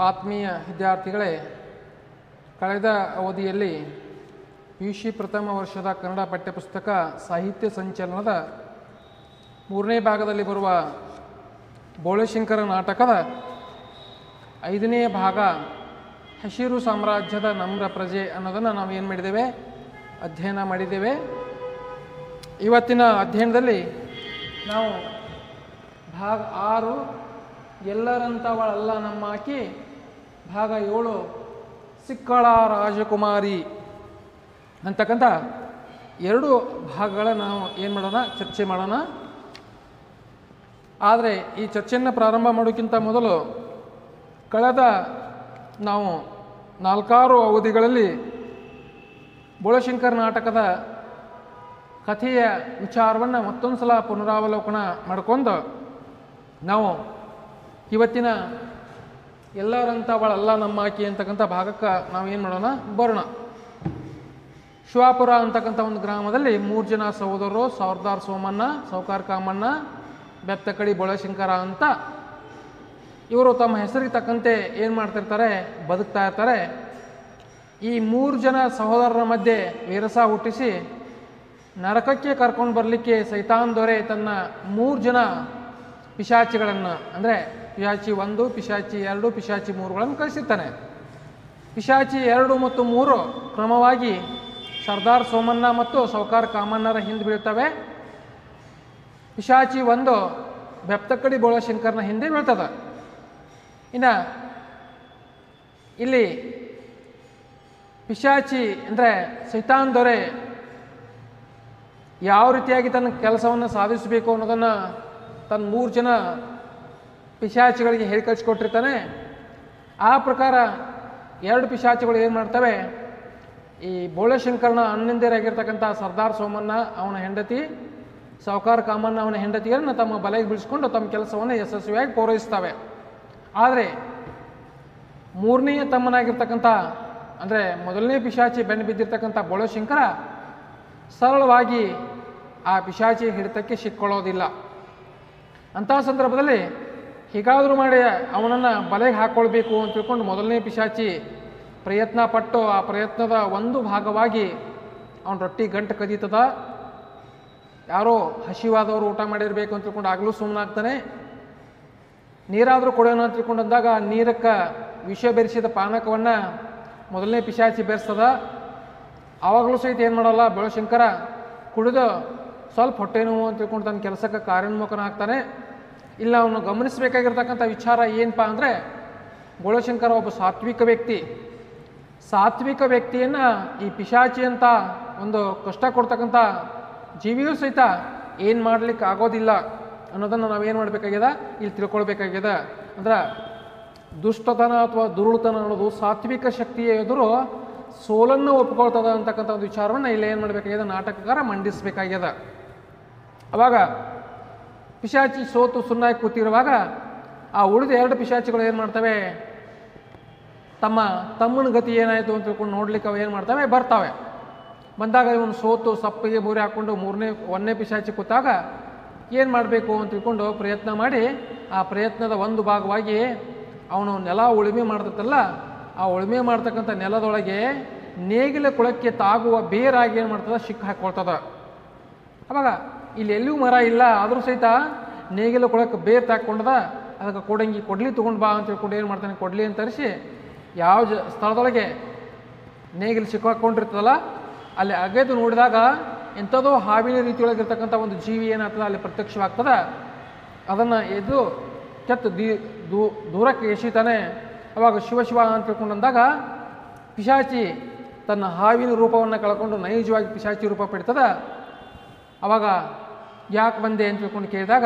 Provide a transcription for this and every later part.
ಆತ್ಮೀಯ ವಿದ್ಯಾರ್ಥಿಗಳೇ ಕಳೆದ ಅವಧಿಯಲ್ಲಿ ಪಿ ಯು ಸಿ ಪ್ರಥಮ ವರ್ಷದ ಕನ್ನಡ ಪಠ್ಯಪುಸ್ತಕ ಸಾಹಿತ್ಯ ಸಂಚಲನದ ಮೂರನೇ ಭಾಗದಲ್ಲಿ ಬರುವ ಬೋಳಶಂಕರ ನಾಟಕದ ಐದನೇ ಭಾಗ ಹಸಿರು ಸಾಮ್ರಾಜ್ಯದ ನಮ್ರ ಪ್ರಜೆ ಅನ್ನೋದನ್ನು ನಾವು ಏನು ಮಾಡಿದ್ದೇವೆ ಅಧ್ಯಯನ ಮಾಡಿದ್ದೇವೆ ಇವತ್ತಿನ ಅಧ್ಯಯನದಲ್ಲಿ ನಾವು ಭಾಗ ಆರು ಎಲ್ಲರಂಥವಳಲ್ಲ ನಮ್ಮ ಆಕಿ ಭಾಗ ಏಳು ಸಿಕ್ಕಳ ರಾಜಕುಮಾರಿ ಅಂತಕ್ಕಂಥ ಎರಡು ಭಾಗಗಳ ನಾವು ಏನು ಮಾಡೋಣ ಚರ್ಚೆ ಮಾಡೋಣ ಆದರೆ ಈ ಚರ್ಚೆಯನ್ನು ಪ್ರಾರಂಭ ಮಾಡೋಕ್ಕಿಂತ ಮೊದಲು ಕಳೆದ ನಾವು ನಾಲ್ಕಾರು ಅವಧಿಗಳಲ್ಲಿ ಬೋಳಶಂಕರ್ ನಾಟಕದ ಕಥೆಯ ವಿಚಾರವನ್ನು ಮತ್ತೊಂದು ಸಲ ಪುನರಾವಲೋಕನ ಮಾಡ್ಕೊಂಡು ನಾವು ಇವತ್ತಿನ ಎಲ್ಲರಂಥವಳಲ್ಲ ನಮ್ಮ ಆಕಿ ಅಂತಕ್ಕಂಥ ಭಾಗಕ್ಕೆ ನಾವು ಏನು ಮಾಡೋಣ ಬರೋಣ ಶಿವಾಪುರ ಅಂತಕ್ಕಂಥ ಒಂದು ಗ್ರಾಮದಲ್ಲಿ ಮೂರು ಜನ ಸಹೋದರರು ಸಾವಿರದಾರ್ ಸೋಮಣ್ಣ ಸೌಕಾರ್ ಕಾಮಣ್ಣ ಬೆತ್ತಕಡಿ ಬೋಳಶಂಕರ ಅಂತ ಇವರು ತಮ್ಮ ಹೆಸರಿಗೆ ತಕ್ಕಂತೆ ಏನು ಮಾಡ್ತಿರ್ತಾರೆ ಬದುಕ್ತಾ ಇರ್ತಾರೆ ಈ ಮೂರು ಜನ ಸಹೋದರರ ಮಧ್ಯೆ ವೀರಸ ಹುಟ್ಟಿಸಿ ನರಕಕ್ಕೆ ಕರ್ಕೊಂಡು ಬರಲಿಕ್ಕೆ ಸೈತಾನ್ ದೊರೆ ತನ್ನ ಮೂರು ಜನ ಪಿಶಾಚಿಗಳನ್ನು ಅಂದರೆ ಪಿಶಾಚಿ ಒಂದು ಪಿಶಾಚಿ ಎರಡು ಪಿಶಾಚಿ ಮೂರುಗಳನ್ನು ಕಳಿಸಿರ್ತಾನೆ ಪಿಶಾಚಿ ಎರಡು ಮತ್ತು ಮೂರು ಕ್ರಮವಾಗಿ ಸರ್ದಾರ್ ಸೋಮಣ್ಣ ಮತ್ತು ಸೌಕಾರ್ ಕಾಮಣ್ಣರ ಹಿಂದೆ ಬೀಳ್ತವೆ ಪಿಶಾಚಿ ಒಂದು ಬೆಪ್ತಕ್ಕಡಿ ಬೋಳಶಂಕರ್ನ ಹಿಂದೆ ಬೀಳ್ತದೆ ಇನ್ನು ಇಲ್ಲಿ ಪಿಶಾಚಿ ಅಂದರೆ ಸೈತಾನ್ ದೊರೆ ಯಾವ ರೀತಿಯಾಗಿ ತನ್ನ ಕೆಲಸವನ್ನು ಸಾಧಿಸಬೇಕು ಅನ್ನೋದನ್ನು ತನ್ನ ಮೂರು ಜನ ಪಿಶಾಚಿಗಳಿಗೆ ಹೇಳಿ ಕಳಿಸ್ಕೊಟ್ಟಿರ್ತಾನೆ ಆ ಪ್ರಕಾರ ಎರಡು ಪಿಶಾಚಿಗಳು ಏನು ಮಾಡ್ತವೆ ಈ ಬೋಳಶಂಕರನ ಅಣ್ಣಂದಿರಾಗಿರ್ತಕ್ಕಂಥ ಸರ್ದಾರ್ ಸೋಮಣ್ಣ ಅವನ ಹೆಂಡತಿ ಸಾವುಕಾರ ಕಾಮಣ್ಣ ಅವನ ಹೆಂಡತಿಯರನ್ನು ತಮ್ಮ ಬಲೆಗೆ ಬೀಳಿಸ್ಕೊಂಡು ತಮ್ಮ ಕೆಲಸವನ್ನು ಯಶಸ್ವಿಯಾಗಿ ಪೂರೈಸ್ತವೆ ಆದರೆ ಮೂರನೆಯ ತಮ್ಮನಾಗಿರ್ತಕ್ಕಂಥ ಅಂದರೆ ಮೊದಲನೇ ಪಿಶಾಚಿ ಬೆನ್ನು ಬಿದ್ದಿರ್ತಕ್ಕಂಥ ಬೋಳಶಂಕರ ಸರಳವಾಗಿ ಆ ಪಿಶಾಚಿ ಹಿಡಿತಕ್ಕೆ ಸಿಕ್ಕೊಳ್ಳೋದಿಲ್ಲ ಅಂತಹ ಸಂದರ್ಭದಲ್ಲಿ ಹೀಗಾದರೂ ಮಾಡಿ ಅವನನ್ನು ಬಲೆಗೆ ಹಾಕ್ಕೊಳ್ಬೇಕು ಅಂತ ತಿಳ್ಕೊಂಡು ಮೊದಲನೇ ಪಿಶಾಚಿ ಪ್ರಯತ್ನ ಪಟ್ಟು ಆ ಪ್ರಯತ್ನದ ಒಂದು ಭಾಗವಾಗಿ ಅವನ ರೊಟ್ಟಿ ಗಂಟು ಕದೀತದ ಯಾರೋ ಹಸಿವಾದವರು ಊಟ ಮಾಡಿರಬೇಕು ಅಂತ ತಿಳ್ಕೊಂಡು ಆಗಲೂ ಸುಮ್ಮನಾಗ್ತಾನೆ ನೀರಾದರೂ ಕೊಡೋಣ ಅಂತ ತಿಳ್ಕೊಂಡು ಅಂದಾಗ ನೀರಕ್ಕೆ ವಿಷ ಬೆರೆಸಿದ ಪಾನಕವನ್ನು ಮೊದಲನೇ ಪಿಶಾಚಿ ಬೆರೆಸ್ತದ ಆವಾಗಲೂ ಸಹಿತ ಏನು ಮಾಡಲ್ಲ ಬೆಳಶಂಕರ ಕುಡಿದು ಸ್ವಲ್ಪ ಹೊಟ್ಟೆ ನೋವು ಅಂತ ತಿಳ್ಕೊಂಡು ತನ್ನ ಕೆಲಸಕ್ಕೆ ಕಾರ್ಯೋನ್ಮುಖನಾಗ್ತಾನೆ ಇಲ್ಲ ಅವನು ಗಮನಿಸಬೇಕಾಗಿರ್ತಕ್ಕಂಥ ವಿಚಾರ ಏನಪ್ಪ ಅಂದರೆ ಗೋಳಶಂಕರ ಒಬ್ಬ ಸಾತ್ವಿಕ ವ್ಯಕ್ತಿ ಸಾತ್ವಿಕ ವ್ಯಕ್ತಿಯನ್ನು ಈ ಪಿಶಾಚಿ ಅಂತ ಒಂದು ಕಷ್ಟ ಕೊಡ್ತಕ್ಕಂಥ ಜೀವಿಯೂ ಸಹಿತ ಏನು ಮಾಡ್ಲಿಕ್ಕೆ ಆಗೋದಿಲ್ಲ ಅನ್ನೋದನ್ನು ನಾವೇನು ಮಾಡಬೇಕಾಗ್ಯದ ಇಲ್ಲಿ ತಿಳ್ಕೊಳ್ಬೇಕಾಗ್ಯದ ಅಂದ್ರೆ ದುಷ್ಟತನ ಅಥವಾ ದುರುಳತನ ಅನ್ನೋದು ಸಾತ್ವಿಕ ಶಕ್ತಿಯ ಎದುರು ಸೋಲನ್ನು ಒಪ್ಕೊಳ್ತದ ಅಂತಕ್ಕಂಥ ಒಂದು ವಿಚಾರವನ್ನು ಇಲ್ಲಿ ಏನು ಮಾಡಬೇಕಾಗ್ಯದ ನಾಟಕಕಾರ ಮಂಡಿಸಬೇಕಾಗ್ಯದ ಅವಾಗ ಪಿಶಾಚಿ ಸೋತು ಸುನ್ನಾಗಿ ಕೂತಿರುವಾಗ ಆ ಉಳಿದ ಎರಡು ಪಿಶಾಚಿಗಳು ಏನು ಮಾಡ್ತವೆ ತಮ್ಮ ತಮ್ಮನ ಗತಿ ಏನಾಯಿತು ಅಂತ ತಿಳ್ಕೊಂಡು ನೋಡ್ಲಿಕ್ಕೆ ಅವು ಏನು ಮಾಡ್ತವೆ ಬರ್ತಾವೆ ಬಂದಾಗ ಇವನು ಸೋತು ಸಪ್ಪಿಗೆ ಬೂರಿ ಹಾಕ್ಕೊಂಡು ಮೂರನೇ ಒಂದನೇ ಪಿಶಾಚಿ ಕೂತಾಗ ಏನು ಮಾಡಬೇಕು ಅಂತ ತಿಳ್ಕೊಂಡು ಪ್ರಯತ್ನ ಮಾಡಿ ಆ ಪ್ರಯತ್ನದ ಒಂದು ಭಾಗವಾಗಿ ಅವನು ನೆಲ ಉಳುಮೆ ಮಾಡ್ತತ್ತಲ್ಲ ಆ ಉಳುಮೆ ಮಾಡ್ತಕ್ಕಂಥ ನೆಲದೊಳಗೆ ನೇಗಿಲ ಕುಳಕ್ಕೆ ತಾಗುವ ಬೇರಾಗಿ ಏನು ಮಾಡ್ತದ ಸಿಕ್ಕ ಹಾಕ್ಕೊಳ್ತದ ಅವಾಗ ಇಲ್ಲಿ ಎಲ್ಲಿಯೂ ಮರ ಇಲ್ಲ ಆದರೂ ಸಹಿತ ನೇಗಿಲ ಕೊಳಕ್ಕೆ ಬೇರ್ ತಾಕೊಂಡದ ಅದಕ್ಕೆ ಕೊಡಂಗಿ ಕೊಡ್ಲಿ ತೊಗೊಂಡು ಬಾ ಅಂತ ತಿಳ್ಕೊಂಡು ಏನು ಮಾಡ್ತಾನೆ ಕೊಡ್ಲಿ ಅಂತ ತರಿಸಿ ಯಾವ ಜ ಸ್ಥಳದೊಳಗೆ ನೇಗಿಲು ಸಿಕ್ಕಾಕೊಂಡಿರ್ತದಲ್ಲ ಅಲ್ಲಿ ಅಗೆದು ನೋಡಿದಾಗ ಎಂಥದೋ ಹಾವಿನ ರೀತಿಯೊಳಗಿರ್ತಕ್ಕಂಥ ಒಂದು ಜೀವಿ ಏನಾಗ್ತದೆ ಅಲ್ಲಿ ಪ್ರತ್ಯಕ್ಷವಾಗ್ತದ ಅದನ್ನು ಎದ್ದು ಕೆತ್ತು ದೀ ದೂ ದೂರಕ್ಕೆ ಎಸಿತಾನೆ ಅವಾಗ ಶಿವ ಶಿವ ಅಂತ ತಿಳ್ಕೊಂಡು ಅಂದಾಗ ಪಿಶಾಚಿ ತನ್ನ ಹಾವಿನ ರೂಪವನ್ನು ಕಳ್ಕೊಂಡು ನೈಜವಾಗಿ ಪಿಶಾಚಿ ರೂಪ ಪಡಿತದ ಅವಾಗ ಯಾಕೆ ಬಂದೆ ಅಂತ ತಿಳ್ಕೊಂಡು ಕೇಳಿದಾಗ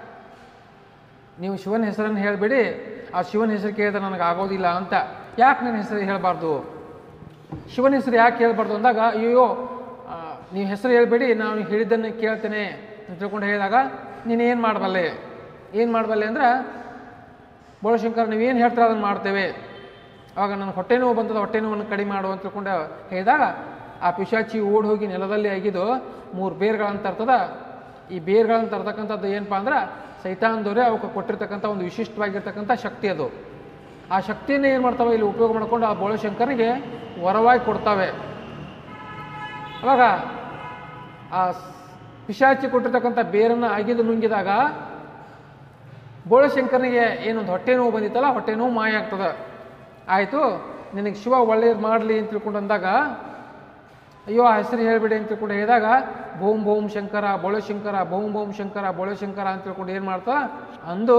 ನೀವು ಶಿವನ ಹೆಸರನ್ನು ಹೇಳಬೇಡಿ ಆ ಶಿವನ ಹೆಸರು ಕೇಳಿದ್ರೆ ನನಗೆ ಆಗೋದಿಲ್ಲ ಅಂತ ಯಾಕೆ ನನ್ನ ಹೆಸರು ಹೇಳಬಾರ್ದು ಶಿವನ ಹೆಸರು ಯಾಕೆ ಹೇಳ್ಬಾರ್ದು ಅಂದಾಗ ಅಯ್ಯೋ ಆ, ನೀವು ಹೆಸರು ಹೇಳ್ಬೇಡಿ ನಾನು ಹೇಳಿದ್ದನ್ನು ಕೇಳ್ತೇನೆ ಅಂತ ತಿಳ್ಕೊಂಡು ಹೇಳಿದಾಗ ನೀನೇನು ಮಾಡಬಲ್ಲೆ ಏನು ಮಾಡಬಲ್ಲೆ ಅಂದ್ರೆ ಬೋಳಶಂಕರ್ ನೀವೇನು ಹೇಳ್ತೀರ ಅದನ್ನು ಮಾಡ್ತೇವೆ ಆವಾಗ ನನ್ನ ಹೊಟ್ಟೆ ನೋವು ಬಂದದ ಹೊಟ್ಟೆ ನೋವನ್ನು ಕಡಿಮೆ ಮಾಡು ಅಂತ ತಿಳ್ಕೊಂಡು ಹೇಳಿದಾಗ ಆ ಪಿಶಾಚಿ ಓಡಿ ಹೋಗಿ ನೆಲದಲ್ಲಿ ಅಗಿದು ಮೂರು ಬೇರ್ಗಳನ್ನು ತರ್ತದ ಈ ಬೇರ್ಗಳನ್ನು ತರ್ತಕ್ಕಂಥದ್ದು ಏನಪ್ಪ ಅಂದ್ರೆ ಸೈತಾನ್ ದೊರೆ ಅವಕ್ಕೆ ಕೊಟ್ಟಿರ್ತಕ್ಕಂಥ ಒಂದು ವಿಶಿಷ್ಟವಾಗಿರ್ತಕ್ಕಂಥ ಶಕ್ತಿ ಅದು ಆ ಶಕ್ತಿಯನ್ನು ಏನು ಮಾಡ್ತವೆ ಇಲ್ಲಿ ಉಪಯೋಗ ಮಾಡ್ಕೊಂಡು ಆ ಬೋಳಶಂಕರನಿಗೆ ವರವಾಗಿ ಕೊಡ್ತವೆ ಅವಾಗ ಆ ಸ್- ಪಿಶಾಚಿ ಕೊಟ್ಟಿರ್ತಕ್ಕಂಥ ಬೇರನ್ನು ಅಗಿದು ನುಂಗಿದಾಗ ಬೋಳಶಂಕರನಿಗೆ ಏನೊಂದು ಹೊಟ್ಟೆ ನೋವು ಬಂದಿತ್ತಲ್ಲ ಹೊಟ್ಟೆ ನೋವು ಮಾಯ ಆಗ್ತದೆ ಆಯಿತು ನಿನಗೆ ಶಿವ ಒಳ್ಳೇದು ಮಾಡಲಿ ಅಂತ ತಿಳ್ಕೊಂಡು ಅಂದಾಗ ಅಯ್ಯೋ ಆ ಹೆಸರು ಹೇಳಿಬಿಡಿ ಅಂತ ತಿಳ್ಕೊಂಡು ಹೇಳಿದಾಗ ಭೌಂ ಭೌಂ ಶಂಕರ ಬೋಳಶಂಕರ ಭೌಂ ಭೌಂ ಶಂಕರ ಬೋಳಶಂಕರ ಅಂತ ತಿಳ್ಕೊಂಡು ಏನು ಮಾಡ್ತಾ ಅಂದು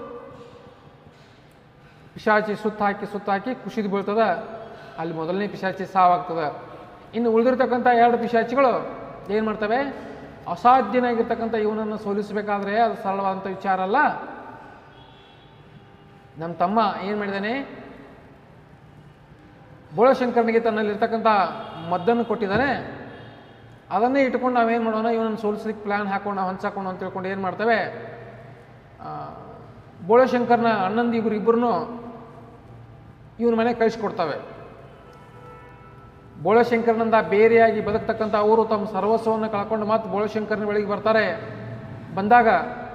ಪಿಶಾಚಿ ಸುತ್ತ ಹಾಕಿ ಸುತ್ತ ಹಾಕಿ ಕುಸಿದು ಬೀಳ್ತದ ಅಲ್ಲಿ ಮೊದಲನೇ ಪಿಶಾಚಿ ಸಾವಾಗ್ತದೆ ಇನ್ನು ಉಳಿದಿರ್ತಕ್ಕಂಥ ಎರಡು ಪಿಶಾಚಿಗಳು ಏನು ಮಾಡ್ತವೆ ಅಸಾಧ್ಯನಾಗಿರ್ತಕ್ಕಂಥ ಇವನನ್ನು ಸೋಲಿಸಬೇಕಾದ್ರೆ ಅದು ಸರಳವಾದಂಥ ವಿಚಾರ ಅಲ್ಲ ನಮ್ಮ ತಮ್ಮ ಏನು ಮಾಡಿದ್ದಾನೆ ಬೋಳಶಂಕರನಿಗೆ ತನ್ನಲ್ಲಿರ್ತಕ್ಕಂಥ ಮದ್ದನ್ನು ಕೊಟ್ಟಿದ್ದಾನೆ ಅದನ್ನೇ ಇಟ್ಕೊಂಡು ನಾವೇನು ಮಾಡೋಣ ಇವನನ್ನು ಸೋಲಿಸ್ಲಿಕ್ಕೆ ಪ್ಲ್ಯಾನ್ ಹಾಕೊಂಡು ನಾವು ಹಂಚಾಕೊಂಡು ಅಂತ ತಿಳ್ಕೊಂಡು ಏನು ಮಾಡ್ತೇವೆ ಆ, ಬೋಳಶಂಕರ್ನ ಅಣ್ಣಂದು ಇಬ್ಬರು ಇಬ್ಬರನ್ನು ಇವನ ಮನೆಗೆ ಕಳಿಸ್ಕೊಡ್ತವೆ ಬೋಳಶಂಕರನಿಂದ ಬೇರೆಯಾಗಿ ಬದುಕ್ತಕ್ಕಂಥ ಅವರು ತಮ್ಮ ಸರ್ವಸ್ವವನ್ನು ಕಳ್ಕೊಂಡು ಮತ್ತೆ ಬೋಳಶಂಕರನ ಬಳಿಗೆ ಬರ್ತಾರೆ ಬಂದಾಗ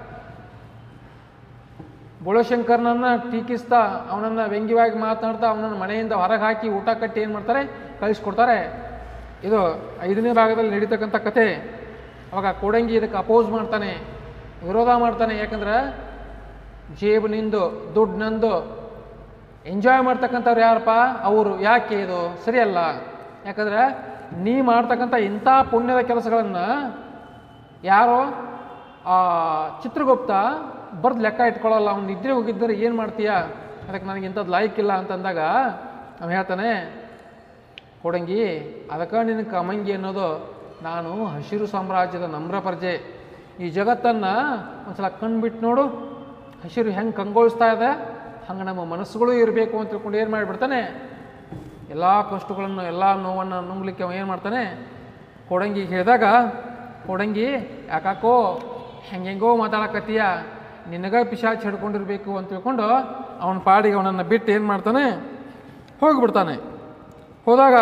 ಬೋಳಶಂಕರನನ್ನ ಟೀಕಿಸ್ತಾ ಅವನನ್ನು ವ್ಯಂಗ್ಯವಾಗಿ ಮಾತನಾಡ್ತಾ ಅವನನ್ನು ಮನೆಯಿಂದ ಹೊರಗೆ ಹಾಕಿ ಊಟ ಕಟ್ಟಿ ಏನು ಮಾಡ್ತಾರೆ ಕಳಿಸ್ಕೊಡ್ತಾರೆ ಇದು ಐದನೇ ಭಾಗದಲ್ಲಿ ನಡೀತಕ್ಕಂಥ ಕತೆ ಅವಾಗ ಕೋಡಂಗಿ ಇದಕ್ಕೆ ಅಪೋಸ್ ಮಾಡ್ತಾನೆ ವಿರೋಧ ಮಾಡ್ತಾನೆ ಯಾಕಂದ್ರೆ ಜೇಬು ನಿಂದು ದುಡ್ಡು ನಂದು ಎಂಜಾಯ್ ಮಾಡ್ತಕ್ಕಂಥವ್ರು ಯಾರಪ್ಪ ಅವರು ಯಾಕೆ ಇದು ಸರಿಯಲ್ಲ ಯಾಕಂದ್ರೆ ನೀ ಮಾಡ್ತಕ್ಕಂಥ ಇಂಥ ಪುಣ್ಯದ ಕೆಲಸಗಳನ್ನು ಯಾರೋ ಆ ಚಿತ್ರಗುಪ್ತ ಬರ್ದು ಲೆಕ್ಕ ಇಟ್ಕೊಳ್ಳಲ್ಲ ಅವ್ನು ನಿದ್ರೆ ಹೋಗಿದ್ದರೆ ಏನು ಮಾಡ್ತೀಯ ಅದಕ್ಕೆ ನನಗೆ ಇಂಥದ್ದು ಲಾಯ್ಕ್ ಇಲ್ಲ ಅಂತಂದಾಗ ಅವ ಹೇಳ್ತಾನೆ ಕೊಡಂಗಿ ಅದಕ್ಕೆ ನಿನಗೆ ಕಮಂಗಿ ಅನ್ನೋದು ನಾನು ಹಸಿರು ಸಾಮ್ರಾಜ್ಯದ ನಮ್ರ ಪ್ರಜೆ ಈ ಜಗತ್ತನ್ನು ಒಂದ್ಸಲ ಕಣ್ಬಿಟ್ಟು ನೋಡು ಹಸಿರು ಹೆಂಗೆ ಕಂಗೊಳಿಸ್ತಾ ಇದೆ ಹಂಗೆ ನಮ್ಮ ಮನಸ್ಸುಗಳು ಇರಬೇಕು ಅಂತ ತಿಳ್ಕೊಂಡು ಏನು ಮಾಡಿಬಿಡ್ತಾನೆ ಎಲ್ಲ ಕಷ್ಟಗಳನ್ನು ಎಲ್ಲ ನೋವನ್ನು ನುಂಗ್ಲಿಕ್ಕೆ ಅವ ಏನು ಮಾಡ್ತಾನೆ ಕೊಡಂಗಿ ಹೇಳಿದಾಗ ಕೊಡಂಗಿ ಯಾಕಾಕೋ ಹೆಂಗೆಂಗೋ ಮಾತಾಡಕತ್ತೀಯ ನಿನಗ ಪಿಶಾಚಿ ಹಿಡ್ಕೊಂಡಿರ್ಬೇಕು ಅಂತ ತಿಳ್ಕೊಂಡು ಅವನ ಪಾಡಿಗೆ ಅವನನ್ನು ಬಿಟ್ಟು ಏನು ಮಾಡ್ತಾನೆ ಹೋಗಿಬಿಡ್ತಾನೆ ಹೋದಾಗ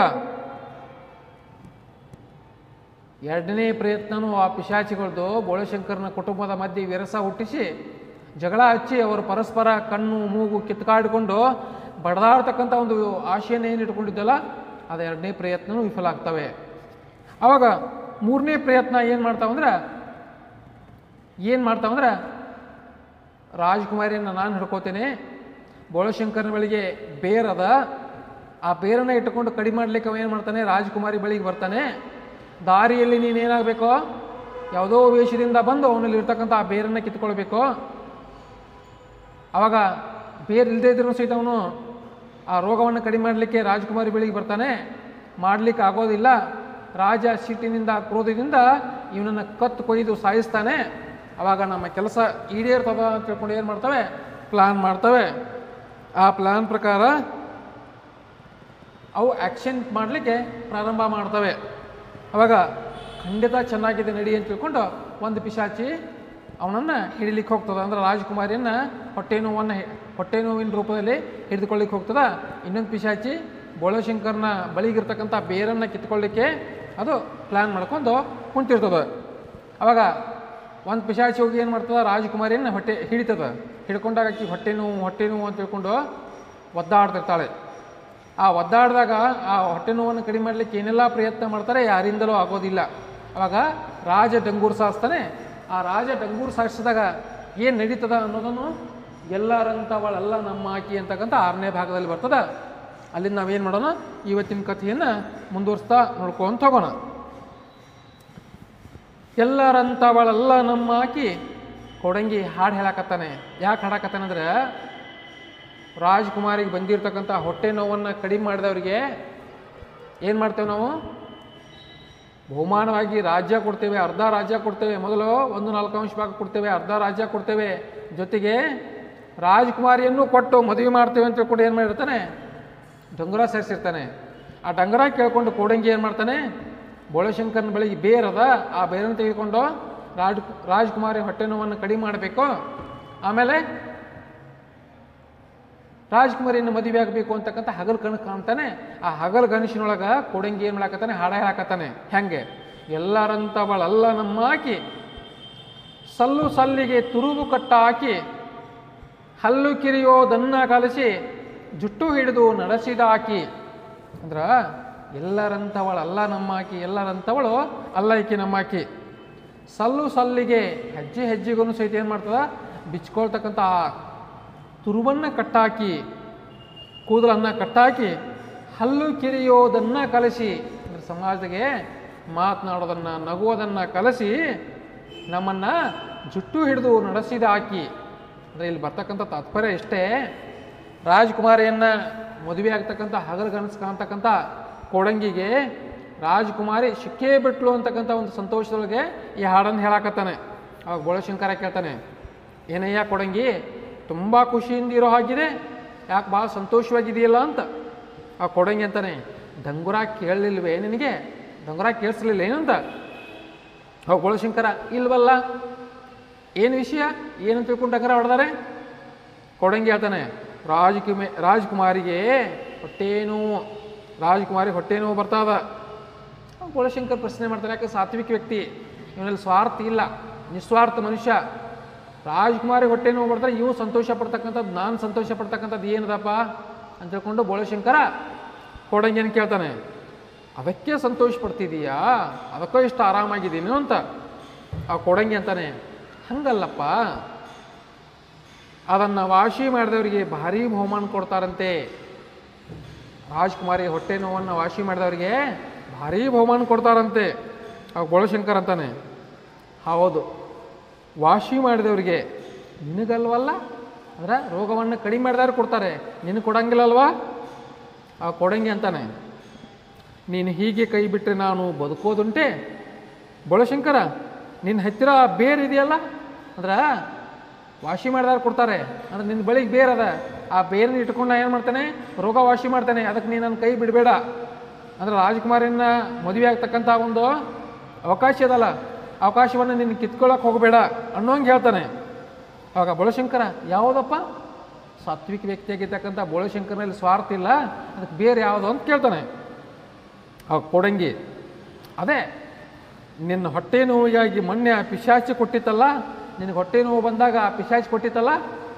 ಎರಡನೇ ಪ್ರಯತ್ನನೂ ಆ ಪಿಶಾಚಿಗಳದ್ದು ಬೋಳಶಂಕರನ ಕುಟುಂಬದ ಮಧ್ಯೆ ವಿರಸ ಹುಟ್ಟಿಸಿ ಜಗಳ ಹಚ್ಚಿ ಅವರು ಪರಸ್ಪರ ಕಣ್ಣು ಮೂಗು ಕಿತ್ಕಾಡಿಕೊಂಡು ಬಡದಾಡ್ತಕ್ಕಂಥ ಒಂದು ಆಶೆಯನ್ನು ಏನು ಇಟ್ಕೊಂಡಿದ್ದಲ್ಲ ಅದು ಎರಡನೇ ಪ್ರಯತ್ನನೂ ವಿಫಲ ಆಗ್ತವೆ ಆವಾಗ ಮೂರನೇ ಪ್ರಯತ್ನ ಏನು ಮಾಡ್ತಾವಂದ್ರೆ ಏನು ಮಾಡ್ತಾವಂದ್ರೆ ರಾಜ್ಕುಮಾರಿಯನ್ನು ನಾನು ಹಿಡ್ಕೋತೇನೆ ಬೋಳಶಂಕರನ ಬಳಿಗೆ ಬೇರದ ಆ ಬೇರನ್ನ ಇಟ್ಟುಕೊಂಡು ಕಡಿಮೆ ಮಾಡ್ಲಿಕ್ಕೆ ಅವ ಏನು ಮಾಡ್ತಾನೆ ರಾಜ್ಕುಮಾರಿ ಬಳಿಗೆ ಬರ್ತಾನೆ ದಾರಿಯಲ್ಲಿ ನೀನೇನಾಗಬೇಕು ಯಾವುದೋ ವೇಷದಿಂದ ಬಂದು ಅವನಲ್ಲಿ ಇರ್ತಕ್ಕಂಥ ಆ ಬೇರನ್ನು ಕಿತ್ಕೊಳ್ಬೇಕು ಆವಾಗ ಬೇರ್ ಇಲ್ಲದೇ ಇದ್ರೂ ಸಹಿತ ಅವನು ಆ ರೋಗವನ್ನು ಕಡಿಮೆ ಮಾಡಲಿಕ್ಕೆ ರಾಜ್ಕುಮಾರಿ ಬಳಿಗೆ ಬರ್ತಾನೆ ಮಾಡಲಿಕ್ಕೆ ಆಗೋದಿಲ್ಲ ರಾಜ ಸಿಟ್ಟಿನಿಂದ ಕ್ರೋಧದಿಂದ ಇವನನ್ನು ಕತ್ತು ಕೊಯ್ದು ಸಾಯಿಸ್ತಾನೆ ಆವಾಗ ನಮ್ಮ ಕೆಲಸ ಈಡೇರ್ತದ ಅಂತ ತಿಳ್ಕೊಂಡು ಏನು ಮಾಡ್ತವೆ ಪ್ಲಾನ್ ಮಾಡ್ತವೆ ಆ ಪ್ಲಾನ್ ಪ್ರಕಾರ ಅವು ಆ್ಯಕ್ಷನ್ ಮಾಡಲಿಕ್ಕೆ ಪ್ರಾರಂಭ ಮಾಡ್ತವೆ ಅವಾಗ ಖಂಡಿತ ಚೆನ್ನಾಗಿದೆ ನಡಿ ಅಂತ ತಿಳ್ಕೊಂಡು ಒಂದು ಪಿಶಾಚಿ ಅವನನ್ನು ಹಿಡಿಲಿಕ್ಕೆ ಹೋಗ್ತದೆ ಅಂದ್ರೆ ರಾಜಕುಮಾರಿಯನ್ನು ಹೊಟ್ಟೆ ನೋವನ್ನು ಹಿ- ಹೊಟ್ಟೆ ನೋವಿನ ರೂಪದಲ್ಲಿ ಹಿಡಿದುಕೊಳ್ಳಿಕ್ಕೆ ಹೋಗ್ತದ ಇನ್ನೊಂದು ಪಿಶಾಚಿ ಬೋಳಶಂಕರ್ನ ಬಳಿಗಿರ್ತಕ್ಕಂಥ ಬೇರನ್ನು ಕಿತ್ಕೊಳ್ಳಿಕ್ಕೆ ಅದು ಪ್ಲ್ಯಾನ್ ಮಾಡ್ಕೊಂಡು ಕುಂತಿರ್ತದೆ ಅವಾಗ ಒಂದು ಪಿಶಾಚಿ ಹೋಗಿ ಏನು ಮಾಡ್ತದೆ ರಾಜಕುಮಾರಿಯನ್ನು ಹೊಟ್ಟೆ ಹಿಡಿತದ ಹಿಡ್ಕೊಂಡಾಗ ಆಕಿ ಹೊಟ್ಟೆ ನೋವು ಹೊಟ್ಟೆ ನೋವು ಅಂತ ತಿಳ್ಕೊಂಡು ಒದ್ದಾಡ್ತಿರ್ತಾಳೆ ಆ ಒದ್ದಾಡಿದಾಗ ಆ ಹೊಟ್ಟೆ ನೋವನ್ನು ಕಡಿಮೆ ಮಾಡಲಿಕ್ಕೆ ಏನೆಲ್ಲ ಪ್ರಯತ್ನ ಮಾಡ್ತಾರೆ ಯಾರಿಂದಲೂ ಆಗೋದಿಲ್ಲ ಅವಾಗ ರಾಜ ಡಂಗೂರು ಸಾಸ್ತಾನೆ ಆ ರಾಜ ಡಂಗೂರು ಸಾಗಿಸಿದಾಗ ಏನು ನಡೀತದ ಅನ್ನೋದನ್ನು ಎಲ್ಲರಂಥವಳೆಲ್ಲ ನಮ್ಮ ಆಕಿ ಅಂತಕ್ಕಂಥ ಆರನೇ ಭಾಗದಲ್ಲಿ ಬರ್ತದ ಅಲ್ಲಿಂದ ನಾವೇನು ಮಾಡೋಣ ಇವತ್ತಿನ ಕಥೆಯನ್ನು ಮುಂದುವರಿಸ್ತಾ ನೋಡ್ಕೊಂತ ಹೋಗೋಣ ಎಲ್ಲರಂಥವಳೆಲ್ಲ ನಮ್ಮ ಆಕಿ ಕೊಡಂಗಿ ಹಾಡು ಹೇಳಕತ್ತಾನೆ ಯಾಕೆ ಹಾಡಕತ್ತಾನೆ ಅಂದ್ರೆ ರಾಜ್ಕುಮಾರಿಗೆ ಬಂದಿರತಕ್ಕಂಥ ಹೊಟ್ಟೆ ನೋವನ್ನು ಕಡಿಮೆ ಮಾಡಿದವರಿಗೆ ಏನು ಮಾಡ್ತೇವೆ ನಾವು ಬಹುಮಾನವಾಗಿ ರಾಜ್ಯ ಕೊಡ್ತೇವೆ ಅರ್ಧ ರಾಜ್ಯ ಕೊಡ್ತೇವೆ ಮೊದಲು ಒಂದು ನಾಲ್ಕು ಅಂಶ ಭಾಗ ಕೊಡ್ತೇವೆ ಅರ್ಧ ರಾಜ್ಯ ಕೊಡ್ತೇವೆ ಜೊತೆಗೆ ರಾಜ್ಕುಮಾರಿಯನ್ನು ಕೊಟ್ಟು ಮದುವೆ ಮಾಡ್ತೇವೆ ಅಂತ ತಿಳ್ಕೊಂಡು ಏನು ಮಾಡಿರ್ತಾನೆ ಡಂಗುರ ಸೇರಿಸಿರ್ತಾನೆ ಆ ಡಂಗುರ ಕೇಳ್ಕೊಂಡು ಕೋಡಂಗಿ ಏನು ಮಾಡ್ತಾನೆ ಬೋಳಶಂಕರನ ಬಳಿಗೆ ಬೇರದ ಆ ಬೇರನ್ನು ತೆಗೆದುಕೊಂಡು ರಾಜ್ ರಾಜ್ಕುಮಾರಿ ಹೊಟ್ಟೆ ನೋವನ್ನು ಕಡಿಮೆ ಮಾಡಬೇಕು ಆಮೇಲೆ ರಾಜ್ಕುಮಾರಿಯನ್ನು ಮದುವೆ ಆಗಬೇಕು ಅಂತಕ್ಕಂಥ ಹಗಲು ಕಣ್ ಕಾಣ್ತಾನೆ ಆ ಹಗಲು ಗಣೇಶನೊಳಗೆ ಕೊಡಂಗಿ ಏನು ಮಾಡಾಕತ್ತಾನೆ ಹಾಡ ಹೇಳಾಕತ್ತಾನೆ ಹೆಂಗೆ ಎಲ್ಲರಂಥವಳೆಲ್ಲ ನಮ್ಮ ಹಾಕಿ ಸಲ್ಲು ಸಲ್ಲಿಗೆ ತುರುಬು ಕಟ್ಟ ಹಾಕಿ ಹಲ್ಲು ಕಿರಿಯೋದನ್ನ ಕಲಿಸಿ ಜುಟ್ಟು ಹಿಡಿದು ನಡೆಸಿದ ಆಕಿ ಅಂದ್ರ ಎಲ್ಲರಂಥವಳು ಅಲ್ಲ ನಮ್ಮ ಆಕಿ ಎಲ್ಲರಂಥವಳು ಅಲ್ಲ ಈಕಿ ನಮ್ಮ ಆಕಿ ಸಲ್ಲು ಸಲ್ಲಿಗೆ ಹೆಜ್ಜೆ ಹೆಜ್ಜೆಗೂ ಸಹಿತ ಏನು ಮಾಡ್ತದ ಬಿಚ್ಕೊಳ್ತಕ್ಕಂಥ ಆ ತುರುಬನ್ನು ಕಟ್ಟಾಕಿ ಕೂದಲನ್ನು ಕಟ್ಟಾಕಿ ಹಲ್ಲು ಕಿರಿಯೋದನ್ನು ಕಲಿಸಿ ಅಂದ್ರೆ ಸಮಾಜದಾಗೆ ಮಾತನಾಡೋದನ್ನು ನಗುವುದನ್ನು ಕಲಿಸಿ ನಮ್ಮನ್ನು ಜುಟ್ಟು ಹಿಡಿದು ನಡೆಸಿದ ಆಕಿ ಅಂದರೆ ಇಲ್ಲಿ ಬರ್ತಕ್ಕಂಥ ತಾತ್ಪರ್ಯ ಇಷ್ಟೇ ರಾಜ್ಕುಮಾರಿಯನ್ನು ಮದುವೆ ಆಗ್ತಕ್ಕಂಥ ಹಗಲು ಕನಸು ಕಾಣ್ತಕ್ಕಂಥ ಕೋಡಂಗಿಗೆ ರಾಜ್ಕುಮಾರಿ ಸಿಕ್ಕೇ ಬಿಟ್ಲು ಅಂತಕ್ಕಂಥ ಒಂದು ಸಂತೋಷದೊಳಗೆ ಈ ಹಾಡನ್ನು ಹೇಳಾಕತ್ತಾನೆ ಅವಾಗ ಬೋಳಶಂಕರ ಕೇಳ್ತಾನೆ ಏನಯ್ಯ ಕೊಡಂಗಿ ತುಂಬ ಖುಷಿಯಿಂದ ಇರೋ ಹಾಗಿದೆ ಯಾಕೆ ಭಾಳ ಸಂತೋಷವಾಗಿದೆಯಲ್ಲ ಅಂತ ಆ ಕೊಡಂಗಿ ಅಂತಾನೆ ಡಂಗುರ ಕೇಳಲಿಲ್ವೇ ನಿನಗೆ ಡಂಗುರ ಕೇಳಿಸ್ಲಿಲ್ಲ ಏನಂತ ಅವಾಗ ಬೋಳಶಂಕರ ಇಲ್ವಲ್ಲ ಏನು ವಿಷಯ ಏನು ತಿಳ್ಕೊಂಡು ಡಂಗರ ಹೊಡೆದಾರೆ ಕೊಡಂಗಿ ಹೇಳ್ತಾನೆ ರಾಜಕುಮೆ ರಾಜ್ಕುಮಾರಿಗೆ ಹೊಟ್ಟೆ ನೋವು ರಾಜ್ಕುಮಾರಿ ಹೊಟ್ಟೆ ನೋವು ಬರ್ತಾದ ಗೋಳಶಂಕರ್ ಪ್ರಶ್ನೆ ಮಾಡ್ತಾರೆ ಯಾಕೆ ಸಾತ್ವಿಕ ವ್ಯಕ್ತಿ ಇವನಲ್ಲಿ ಸ್ವಾರ್ಥ ಇಲ್ಲ ನಿಸ್ವಾರ್ಥ ಮನುಷ್ಯ ರಾಜ್ಕುಮಾರಿ ಹೊಟ್ಟೆ ನೋವು ಬರ್ತಾರೆ ಇವು ಸಂತೋಷ ಪಡ್ತಕ್ಕಂಥದ್ದು ನಾನು ಸಂತೋಷ ಪಡ್ತಕ್ಕಂಥದ್ದು ಏನದಪ್ಪ ಅಂತ ಹೇಳ್ಕೊಂಡು ಬೋಳಶಂಕರ ಕೊಡಂಗಿನ ಕೇಳ್ತಾನೆ ಅದಕ್ಕೆ ಸಂತೋಷ ಪಡ್ತಿದೀಯಾ ಅದಕ್ಕೋ ಇಷ್ಟು ಆರಾಮಾಗಿದ್ದೀನಿ ಅಂತ ಆ ಕೊಡಂಗಿ ಅಂತಾನೆ ಹಂಗಲ್ಲಪ್ಪ ಅದನ್ನು ವಾಸಿ ಮಾಡಿದವರಿಗೆ ಭಾರಿ ಬಹುಮಾನ ಕೊಡ್ತಾರಂತೆ ರಾಜ್ಕುಮಾರಿ ಹೊಟ್ಟೆ ನೋವನ್ನು ವಾಸಿ ಮಾಡಿದವರಿಗೆ ಭಾರಿ ಬಹುಮಾನ ಕೊಡ್ತಾರಂತೆ ಆ ಗೋಳಶಂಕರ್ ಅಂತಾನೆ ಹೌದು ವಾಸಿ ಮಾಡಿದವರಿಗೆ ನಿನಗಲ್ವಲ್ಲ ಅಂದ್ರೆ ರೋಗವನ್ನು ಕಡಿಮೆ ಮಾಡಿದವ್ರು ಕೊಡ್ತಾರೆ ನಿನಗೆ ಕೊಡಂಗಿಲ್ಲಲ್ವಾ ಆ ಕೊಡಂಗಿ ಅಂತಾನೆ ನೀನು ಹೀಗೆ ಕೈ ಬಿಟ್ಟರೆ ನಾನು ಬದುಕೋದುಂಟೆ ಬೋಳಶಂಕರ ನಿನ್ನ ಹತ್ತಿರ ಬೇರ್ ಇದೆಯಲ್ಲ ಅಂದ್ರೆ ವಾಸಿ ಮಾಡಿದವ್ರು ಕೊಡ್ತಾರೆ ಅಂದ್ರೆ ನಿನ್ನ ಬಳಿಗೆ ಬೇರ್ ಅದ ಆ ಬೇರನ್ನ ಇಟ್ಕೊಂಡು ನಾ ಏನು ಮಾಡ್ತೇನೆ ರೋಗ ವಾಸಿ ಮಾಡ್ತೇನೆ ಅದಕ್ಕೆ ನೀನು ನನ್ನ ಕೈ ಬಿಡಬೇಡ ಅಂದ್ರೆ ರಾಜಕುಮಾರಿನ ಮದುವೆ ಆಗ್ತಕ್ಕಂಥ ಒಂದು ಅವಕಾಶ ಇದಲ್ಲ ಅವಕಾಶವನ್ನು ನೀನು ಕಿತ್ಕೊಳ್ಳೋಕೆ ಹೋಗಬೇಡ ಅನ್ನೋಂಗೆ ಹೇಳ್ತಾನೆ ಅವಾಗ ಬೋಳಶಂಕರ ಯಾವುದಪ್ಪ ಸಾತ್ವಿಕ ವ್ಯಕ್ತಿಯಾಗಿರ್ತಕ್ಕಂಥ ಬೋಳಶಂಕರನಲ್ಲಿ ಸ್ವಾರ್ಥ ಇಲ್ಲ ಅದಕ್ಕೆ ಬೇರೆ ಯಾವುದು ಅಂತ ಕೇಳ್ತಾನೆ ಅವಾಗ ಕೊಡಂಗಿ ಅದೇ ನಿನ್ನ ಹೊಟ್ಟೆ ನೋವಿಗಾಗಿ ಮೊನ್ನೆ ಆ ಪಿಶಾಚಿ ಕೊಟ್ಟಿತ್ತಲ್ಲ ನಿನಗೆ ಹೊಟ್ಟೆ ನೋವು ಬಂದಾಗ ಆ ಪಿಶಾಚಿ ಕೊಟ್ಟಿತ್ತಲ್ಲ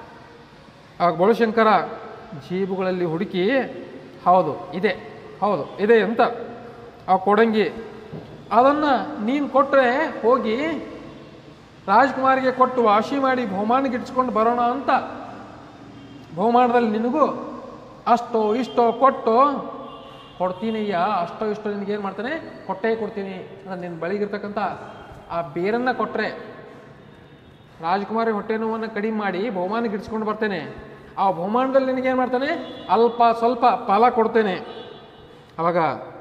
ಆಗ ಬೋಳಶಂಕರ ಜೀಬುಗಳಲ್ಲಿ ಹುಡುಕಿ ಹೌದು ಇದೆ ಹೌದು ಇದೆ ಅಂತ ಆ ಕೊಡಂಗಿ ಅದನ್ನು ನೀನು ಕೊಟ್ಟರೆ ಹೋಗಿ ರಾಜ್ಕುಮಾರಿಗೆ ಕೊಟ್ಟು ವಾಸಿ ಮಾಡಿ ಬಹುಮಾನಕ್ಕೆ ಇಟ್ಸ್ಕೊಂಡು ಬರೋಣ ಅಂತ ಬಹುಮಾನದಲ್ಲಿ ನಿನಗೂ ಅಷ್ಟೋ ಇಷ್ಟೋ ಕೊಟ್ಟು ಕೊಡ್ತೀನಯ್ಯ ಅಷ್ಟೋ ಇಷ್ಟೋ ನಿನಗೇನು ಮಾಡ್ತಾನೆ ಕೊಟ್ಟೇ ಕೊಡ್ತೀನಿ ಅಂದ್ರೆ ನಿನ್ನ ಬಳಿಗಿರ್ತಕ್ಕಂಥ ಆ ಬೇರನ್ನು ಕೊಟ್ಟರೆ ರಾಜ್ಕುಮಾರಿ ಹೊಟ್ಟೆ ನೋವನ್ನು ಕಡಿಮೆ ಮಾಡಿ ಬಹುಮಾನಕ್ಕೆ ಇಡ್ಸ್ಕೊಂಡು ಬರ್ತೇನೆ ಆ ಬಹುಮಾನದಲ್ಲಿ ನಿನಗೇನು ಮಾಡ್ತಾನೆ ಅಲ್ಪ ಸ್ವಲ್ಪ ಫಲ ಕೊಡ್ತೇನೆ ಅವಾಗ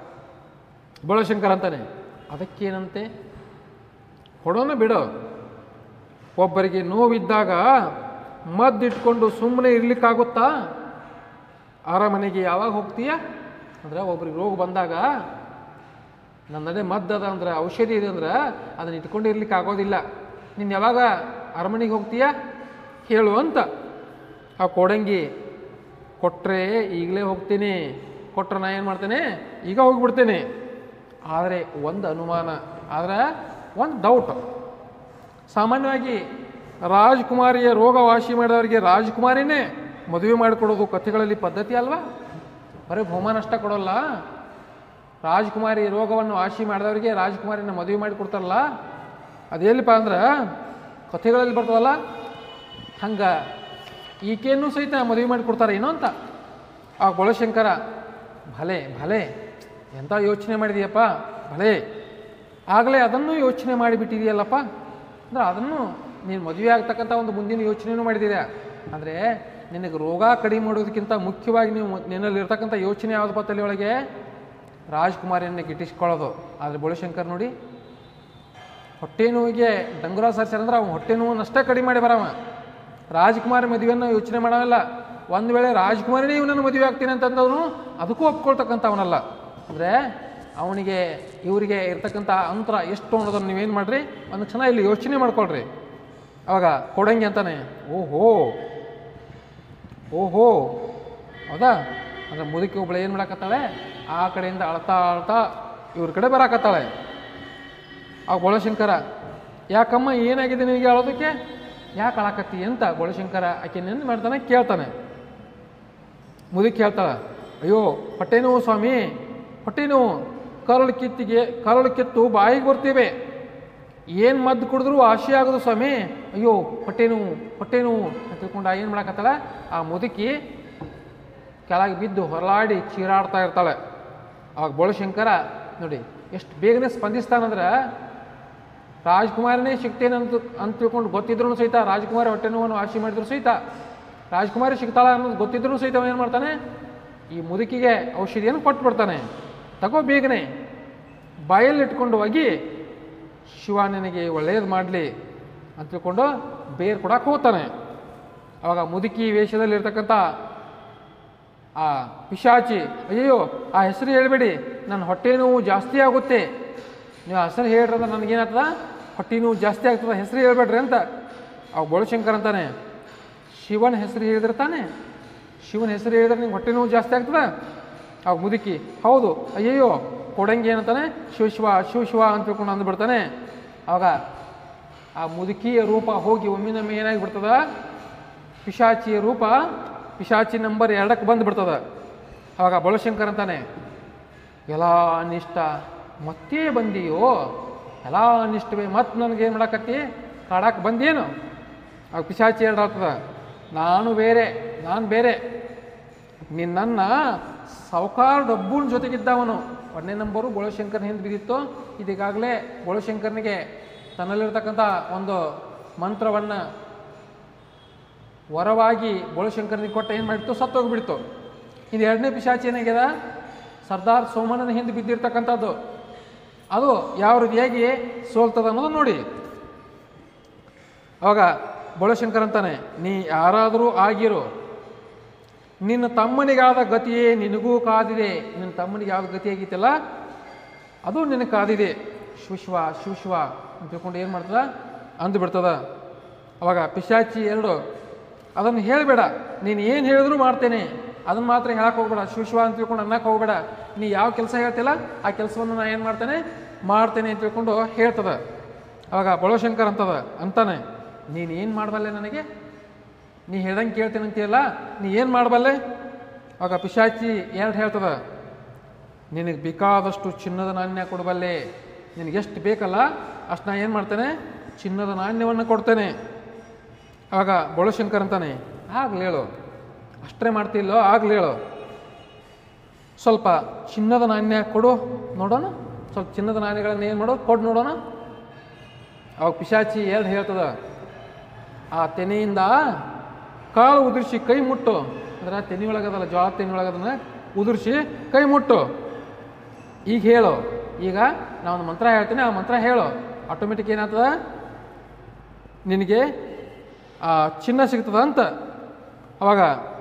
ಬೋಳಶಂಕರ್ ಅಂತಾನೆ ಅದಕ್ಕೇನಂತೆ ಕೊಡೋಣ ಬಿಡು ಒಬ್ಬರಿಗೆ ನೋವಿದ್ದಾಗ ಮದ್ದಿಟ್ಕೊಂಡು ಸುಮ್ಮನೆ ಇರ್ಲಿಕ್ಕಾಗುತ್ತಾ ಅರಮನೆಗೆ ಯಾವಾಗ ಹೋಗ್ತೀಯ ಅಂದ್ರೆ ಒಬ್ರಿಗೆ ರೋಗ ಬಂದಾಗ ನನ್ನದೇ ಮದ್ದದ ಅಂದ್ರೆ ಔಷಧಿ ಇದೆ ಅಂದ್ರೆ ಅದನ್ನ ಇಟ್ಕೊಂಡು ಇರ್ಲಿಕ್ಕೆ ಆಗೋದಿಲ್ಲ ನೀನು ಯಾವಾಗ ಅರಮನೆಗೆ ಹೋಗ್ತೀಯ ಹೇಳು ಅಂತ ಆ ಕೋಡಂಗಿ ಕೊಟ್ಟರೆ ಈಗಲೇ ಹೋಗ್ತೀನಿ ಕೊಟ್ಟರೆ ನಾ ಏನು ಮಾಡ್ತೇನೆ ಈಗ ಹೋಗ್ಬಿಡ್ತೇನೆ ಆದರೆ ಒಂದು ಅನುಮಾನ ಆದರೆ ಒಂದು ಡೌಟ್ ಸಾಮಾನ್ಯವಾಗಿ ರಾಜ್ಕುಮಾರಿಯ ರೋಗ ವಾಸಿ ಮಾಡಿದವರಿಗೆ ರಾಜ್ಕುಮಾರಿನೇ ಮದುವೆ ಮಾಡಿಕೊಡೋದು ಕಥೆಗಳಲ್ಲಿ ಪದ್ಧತಿ ಅಲ್ವಾ ಬರೀ ಬಹುಮಾನ ಅಷ್ಟ ಕೊಡೋಲ್ಲ ರಾಜ್ಕುಮಾರಿ ರೋಗವನ್ನು ವಾಸಿ ಮಾಡಿದವರಿಗೆ ರಾಜ್ಕುಮಾರಿನ ಮದುವೆ ಮಾಡಿ ಕೊಡ್ತಾರಲ್ಲ ಅದೇಲಿಪ್ಪ ಅಂದ್ರೆ ಕಥೆಗಳಲ್ಲಿ ಬರ್ತದಲ್ಲ ಹಂಗೆ ಈಕೆಯನ್ನು ಸಹಿತ ಮದುವೆ ಮಾಡಿ ಕೊಡ್ತಾರೆ ಏನೋ ಅಂತ ಆ ಗೊಳಶಂಕರ ಭಲೆ ಭಲೆ ಎಂಥ ಯೋಚನೆ ಮಾಡಿದೀಯಪ್ಪ ಭಲೆ ಆಗಲೇ ಅದನ್ನು ಯೋಚನೆ ಮಾಡಿಬಿಟ್ಟಿದೆಯಲ್ಲಪ್ಪ ಅಂದ್ರೆ ಅದನ್ನು ನೀನು ಮದುವೆ ಆಗ್ತಕ್ಕಂಥ ಒಂದು ಮುಂದಿನ ಯೋಚನೆಯೂ ಮಾಡಿದ್ದೀರ ಅಂದರೆ ನಿನಗೆ ರೋಗ ಕಡಿಮೆ ಮಾಡೋದಕ್ಕಿಂತ ಮುಖ್ಯವಾಗಿ ನೀವು ನಿನ್ನಲ್ಲಿರ್ತಕ್ಕಂಥ ಯೋಚನೆ ಯಾವುದು ತಲೆ ಒಳಗೆ ರಾಜ್ಕುಮಾರಿಯನ್ನು ಗಿಟ್ಟಿಸ್ಕೊಳ್ಳೋದು ಆದರೆ ಬೋಳಶಂಕರ್ ನೋಡಿ ಹೊಟ್ಟೆ ನೋವಿಗೆ ಡಂಗುರ ಸರ್ಸರಂದ್ರೆ ಅವ್ನು ಹೊಟ್ಟೆ ನೋವನ್ನಷ್ಟೇ ಕಡಿಮೆ ಮಾಡಿ ಬರವ ರಾಜ್ಕುಮಾರಿ ಮದುವೆಯನ್ನು ಯೋಚನೆ ಮಾಡೋಲ್ಲ ಒಂದು ವೇಳೆ ರಾಜ್ಕುಮಾರಿನೇ ಇವನನ್ನು ಮದುವೆ ಆಗ್ತೀನಿ ಅಂತಂದವನು ಅದಕ್ಕೂ ಒಪ್ಕೊಳ್ತಕ್ಕಂಥವನಲ್ಲ ಅಂದರೆ ಅವನಿಗೆ ಇವರಿಗೆ ಇರ್ತಕ್ಕಂಥ ಅಂತರ ಎಷ್ಟು ಅನ್ನೋದನ್ನು ನೀವೇನು ಮಾಡಿರಿ ಒಂದು ಕ್ಷಣ ಇಲ್ಲಿ ಯೋಚನೆ ಮಾಡ್ಕೊಳ್ರಿ ಅವಾಗ ಕೊಡಂಗಿ ಅಂತಾನೆ ಓಹೋ ಓಹೋ ಹೌದಾ ಅಂದರೆ ಮುದುಕಿ ಒಬ್ಳು ಏನು ಮಾಡಕತ್ತಾಳೆ ಆ ಕಡೆಯಿಂದ ಅಳ್ತಾ ಅಳ್ತಾ ಇವ್ರ ಕಡೆ ಬರಾಕತ್ತಾಳೆ ಆ ಗೋಳಶಂಕರ ಯಾಕಮ್ಮ ಏನಾಗಿದೆ ನಿನಗೆ ಹೇಳೋದಕ್ಕೆ ಯಾಕೆ ಅಳಕತ್ತಿ ಅಂತ ಗೋಳಶಂಕರ ಆಕೆ ನೆನ್ದು ಮಾಡ್ತಾನೆ ಕೇಳ್ತಾನೆ ಮುದುಕಿ ಹೇಳ್ತಾಳೆ ಅಯ್ಯೋ ಹೊಟ್ಟೆ ನೋವು ಸ್ವಾಮಿ ಹೊಟ್ಟೆ ನೋವು ಕರಳು ಕಿತ್ತಿಗೆ ಕರಳು ಕಿತ್ತು ಬಾಯಿಗೆ ಬರ್ತೀವಿ ಏನು ಮದ್ದು ಕುಡಿದ್ರು ವಾಸಿ ಆಗೋದು ಸ್ವಾಮಿ ಅಯ್ಯೋ ಹೊಟ್ಟೆ ನೋವು ಹೊಟ್ಟೆ ನೋವು ಅಂತ ತಿಳ್ಕೊಂಡು ಏನು ಮಾಡಕತ್ತಾಳ ಆ ಮುದುಕಿ ಕೆಳಗೆ ಬಿದ್ದು ಹೊರಲಾಡಿ ಚೀರಾಡ್ತಾ ಇರ್ತಾಳೆ ಅವಾಗ ಬೋಳಶಂಕರ ನೋಡಿ ಎಷ್ಟು ಬೇಗನೆ ಸ್ಪಂದಿಸ್ತಾನಂದ್ರೆ ರಾಜ್ಕುಮಾರನೇ ಸಿಗ್ತೇನೆ ಅಂತ ಅಂತ ತಿಳ್ಕೊಂಡು ಗೊತ್ತಿದ್ರು ಸಹಿತ ರಾಜ್ಕುಮಾರಿ ಹೊಟ್ಟೆ ನೋವನ್ನು ವಾಸಿ ಮಾಡಿದ್ರು ಸಹಿತ ರಾಜ್ಕುಮಾರಿ ಸಿಗ್ತಾಳ ಅನ್ನೋದು ಗೊತ್ತಿದ್ರು ಸಹಿತ ಏನು ಮಾಡ್ತಾನೆ ಈ ಮುದುಕಿಗೆ ಔಷಧಿಯನ್ನು ಕೊಟ್ಬಿಡ್ತಾನೆ ತಗೋ ಬೇಗನೆ ಬಾಯಲ್ಲಿ ಇಟ್ಕೊಂಡು ಹೋಗಿ ಶಿವ ನಿನಗೆ ಒಳ್ಳೆಯದು ಮಾಡಲಿ ಅಂತ ತಿಳ್ಕೊಂಡು ಬೇರು ಕೊಡಕ್ಕೆ ಹೋಗ್ತಾನೆ ಅವಾಗ ಮುದುಕಿ ವೇಷದಲ್ಲಿರ್ತಕ್ಕಂಥ ಆ ಪಿಶಾಚಿ ಅಯ್ಯೋ ಆ ಹೆಸರು ಹೇಳ್ಬೇಡಿ ನನ್ನ ಹೊಟ್ಟೆ ನೋವು ಜಾಸ್ತಿ ಆಗುತ್ತೆ ನೀವು ಆ ಹೆಸರು ಹೇಳ್ರಿ ಅಂದ್ರೆ ನನಗೇನಾಗ್ತದ ಹೊಟ್ಟೆ ನೋವು ಜಾಸ್ತಿ ಆಗ್ತದ ಹೆಸರು ಹೇಳ್ಬೇಡ್ರಿ ಅಂತ ಅವಾಗ ಬೋಳಶಂಕರ್ ಅಂತಾನೆ ಶಿವನ ಹೆಸರು ಹೇಳಿದ್ರೆ ತಾನೆ ಶಿವನ ಹೆಸರು ಹೇಳಿದ್ರೆ ನಿಂಗೆ ಹೊಟ್ಟೆ ನೋವು ಜಾಸ್ತಿ ಆಗ್ತದ ಅವಾಗ ಮುದುಕಿ ಹೌದು ಅಯ್ಯಯ್ಯೋ ಕೊಡಂಗಿ ಏನಂತಾನೆ ಶಿವ ಶಿವ ಶಿವ ಶಿವ ಅಂತ ತಿಳ್ಕೊಂಡು ಅಂದ್ಬಿಡ್ತಾನೆ ಅವಾಗ ಆ ಮುದುಕಿಯ ರೂಪ ಹೋಗಿ ಒಮ್ಮಿನೊಮ್ಮೆ ಏನಾಗಿಬಿಡ್ತದ ಪಿಶಾಚಿಯ ರೂಪ ಪಿಶಾಚಿ ನಂಬರ್ ಎರಡಕ್ಕೆ ಬಂದುಬಿಡ್ತದ ಅವಾಗ ಬಳಶಂಕರ್ ಅಂತಾನೆ ಎಲ್ಲ ಅನಿಷ್ಟ ಮತ್ತೇ ಬಂದಿಯೋ ಎಲ್ಲ ಅನಿಷ್ಟವೇ ಮತ್ತೆ ನನಗೆ ಏನು ಮಾಡಕತ್ತಿ ಕಾಡಕ್ಕೆ ಬಂದೇನು ಆಗ ಪಿಶಾಚಿ ಎರಡು ಆಗ್ತದ ನಾನು ಬೇರೆ ನಾನು ಬೇರೆ ನಿನ್ನನ್ನು ಸಾವುಕಾರ ಡಬ್ಬುನ ಜೊತೆಗಿದ್ದವನು ಒಂದನೇ ನಂಬರು ಬೋಳಶಂಕರ್ನ ಹಿಂದೆ ಬಿದ್ದಿತ್ತು ಇದೀಗಾಗಲೇ ಬೋಳಶಂಕರ್ನಿಗೆ ತನ್ನಲ್ಲಿರ್ತಕ್ಕಂಥ ಒಂದು ಮಂತ್ರವನ್ನು ವರವಾಗಿ ಬೋಳಶಂಕರನಿಗೆ ಕೊಟ್ಟ ಏನು ಮಾಡಿತ್ತು ಸತ್ತೋಗ್ಬಿಡ್ತು ಇದು ಎರಡನೇ ಪಿಶಾಚಿ ಏನಾಗ್ಯದ ಸರ್ದಾರ್ ಸೋಮಣ್ಣನ ಹಿಂದೆ ಬಿದ್ದಿರ್ತಕ್ಕಂಥದ್ದು ಅದು ಯಾವ ರೀತಿಯಾಗಿ ಸೋಲ್ತದ ಅನ್ನೋದು ನೋಡಿ ಅವಾಗ ಬೋಳಶಂಕರ್ ಅಂತಾನೆ ನೀ ಯಾರಾದರೂ ಆಗಿರು ನಿನ್ನ ತಮ್ಮನಿಗಾದ ಗತಿಯೇ ನಿನಗೂ ಕಾದಿದೆ ನಿನ್ನ ತಮ್ಮನಿಗೆ ಯಾವ ಗತಿ ಆಗೈತಲ್ಲ ಅದು ನಿನಗೆ ಕಾದಿದೆ ಶಿವಶಿವ ಶಿವಶಿವ ಅಂತ ತಿಳ್ಕೊಂಡು ಏನು ಮಾಡ್ತದ ಅಂದು ಬಿಡ್ತದ ಅವಾಗ ಪಿಶಾಚಿ ಎರಡು ಅದನ್ನು ಹೇಳಬೇಡ ನೀನು ಏನು ಹೇಳಿದ್ರು ಮಾಡ್ತೇನೆ ಅದನ್ನು ಮಾತ್ರ ಹೇಳಕ್ಕೆ ಹೋಗ್ಬೇಡ ಶಿವಶಿವ ಅಂತ ತಿಳ್ಕೊಂಡು ಅನ್ನಕ್ಕೆ ಹೋಗ್ಬೇಡ ನೀ ಯಾವ ಕೆಲಸ ಹೇಳ್ತಿಲ್ಲ ಆ ಕೆಲಸವನ್ನು ನಾನು ಏನು ಮಾಡ್ತೇನೆ ಮಾಡ್ತೇನೆ ಅಂತ ತಿಳ್ಕೊಂಡು ಹೇಳ್ತದ ಅವಾಗ ಬಳವಶಂಕರ್ ಅಂತದ ಅಂತಾನೆ ನೀನು ಏನು ಮಾಡಬಲ್ಲೆ ನನಗೆ ನೀ ಹೇಳ್ದಂಗೆ ಕೇಳ್ತೇನೆ ಅಂತೀಯಲ್ಲ ನೀ ಏನು ಮಾಡಬಲ್ಲೆ ಆಗ ಪಿಶಾಚಿ ಎರಡು ಹೇಳ್ತದ ನಿನಗೆ ಬೇಕಾದಷ್ಟು ಚಿನ್ನದ ನಾಣ್ಯ ಕೊಡಬಲ್ಲೆ ನಿನಗೆ ಎಷ್ಟು ಬೇಕಲ್ಲ ಅಷ್ಟು ನಾ ಏನು ಮಾಡ್ತೇನೆ ಚಿನ್ನದ ನಾಣ್ಯವನ್ನು ಕೊಡ್ತೇನೆ ಆಗ ಬೋಳಶಂಕರ್ ಅಂತಾನೆ ಆಗ್ಲಿ ಹೇಳು ಅಷ್ಟೇ ಮಾಡ್ತಿಲ್ಲೋ ಆಗ್ಲಿ ಹೇಳು ಸ್ವಲ್ಪ ಚಿನ್ನದ ನಾಣ್ಯ ಕೊಡು ನೋಡೋಣ ಸ್ವಲ್ಪ ಚಿನ್ನದ ನಾಣ್ಯಗಳನ್ನ ಏನು ಮಾಡೋ ಕೊಡು ನೋಡೋಣ ಅವಾಗ ಪಿಶಾಚಿ ಎರಡು ಹೇಳ್ತದ ಆ ತೆನೆಯಿಂದ ಕಾಳು ಉದುರಿಸಿ ಕೈ ಮುಟ್ಟು ಅಂದ್ರೆ ತೆನೆ ಒಳಗದಲ್ಲ ಜೋಳ ತೆನೆ ಒಳಗದನ್ನ ಉದುರಿಸಿ ಕೈ ಮುಟ್ಟು ಈಗ ಹೇಳು ಈಗ ನಾನು ಒಂದು ಮಂತ್ರ ಹೇಳ್ತೀನಿ ಆ ಮಂತ್ರ ಹೇಳು ಆಟೋಮೆಟಿಕ್ ಏನಾಗ್ತದ ನಿನಗೆ ಆ ಚಿನ್ನ ಸಿಗ್ತದ ಅಂತ ಅವಾಗ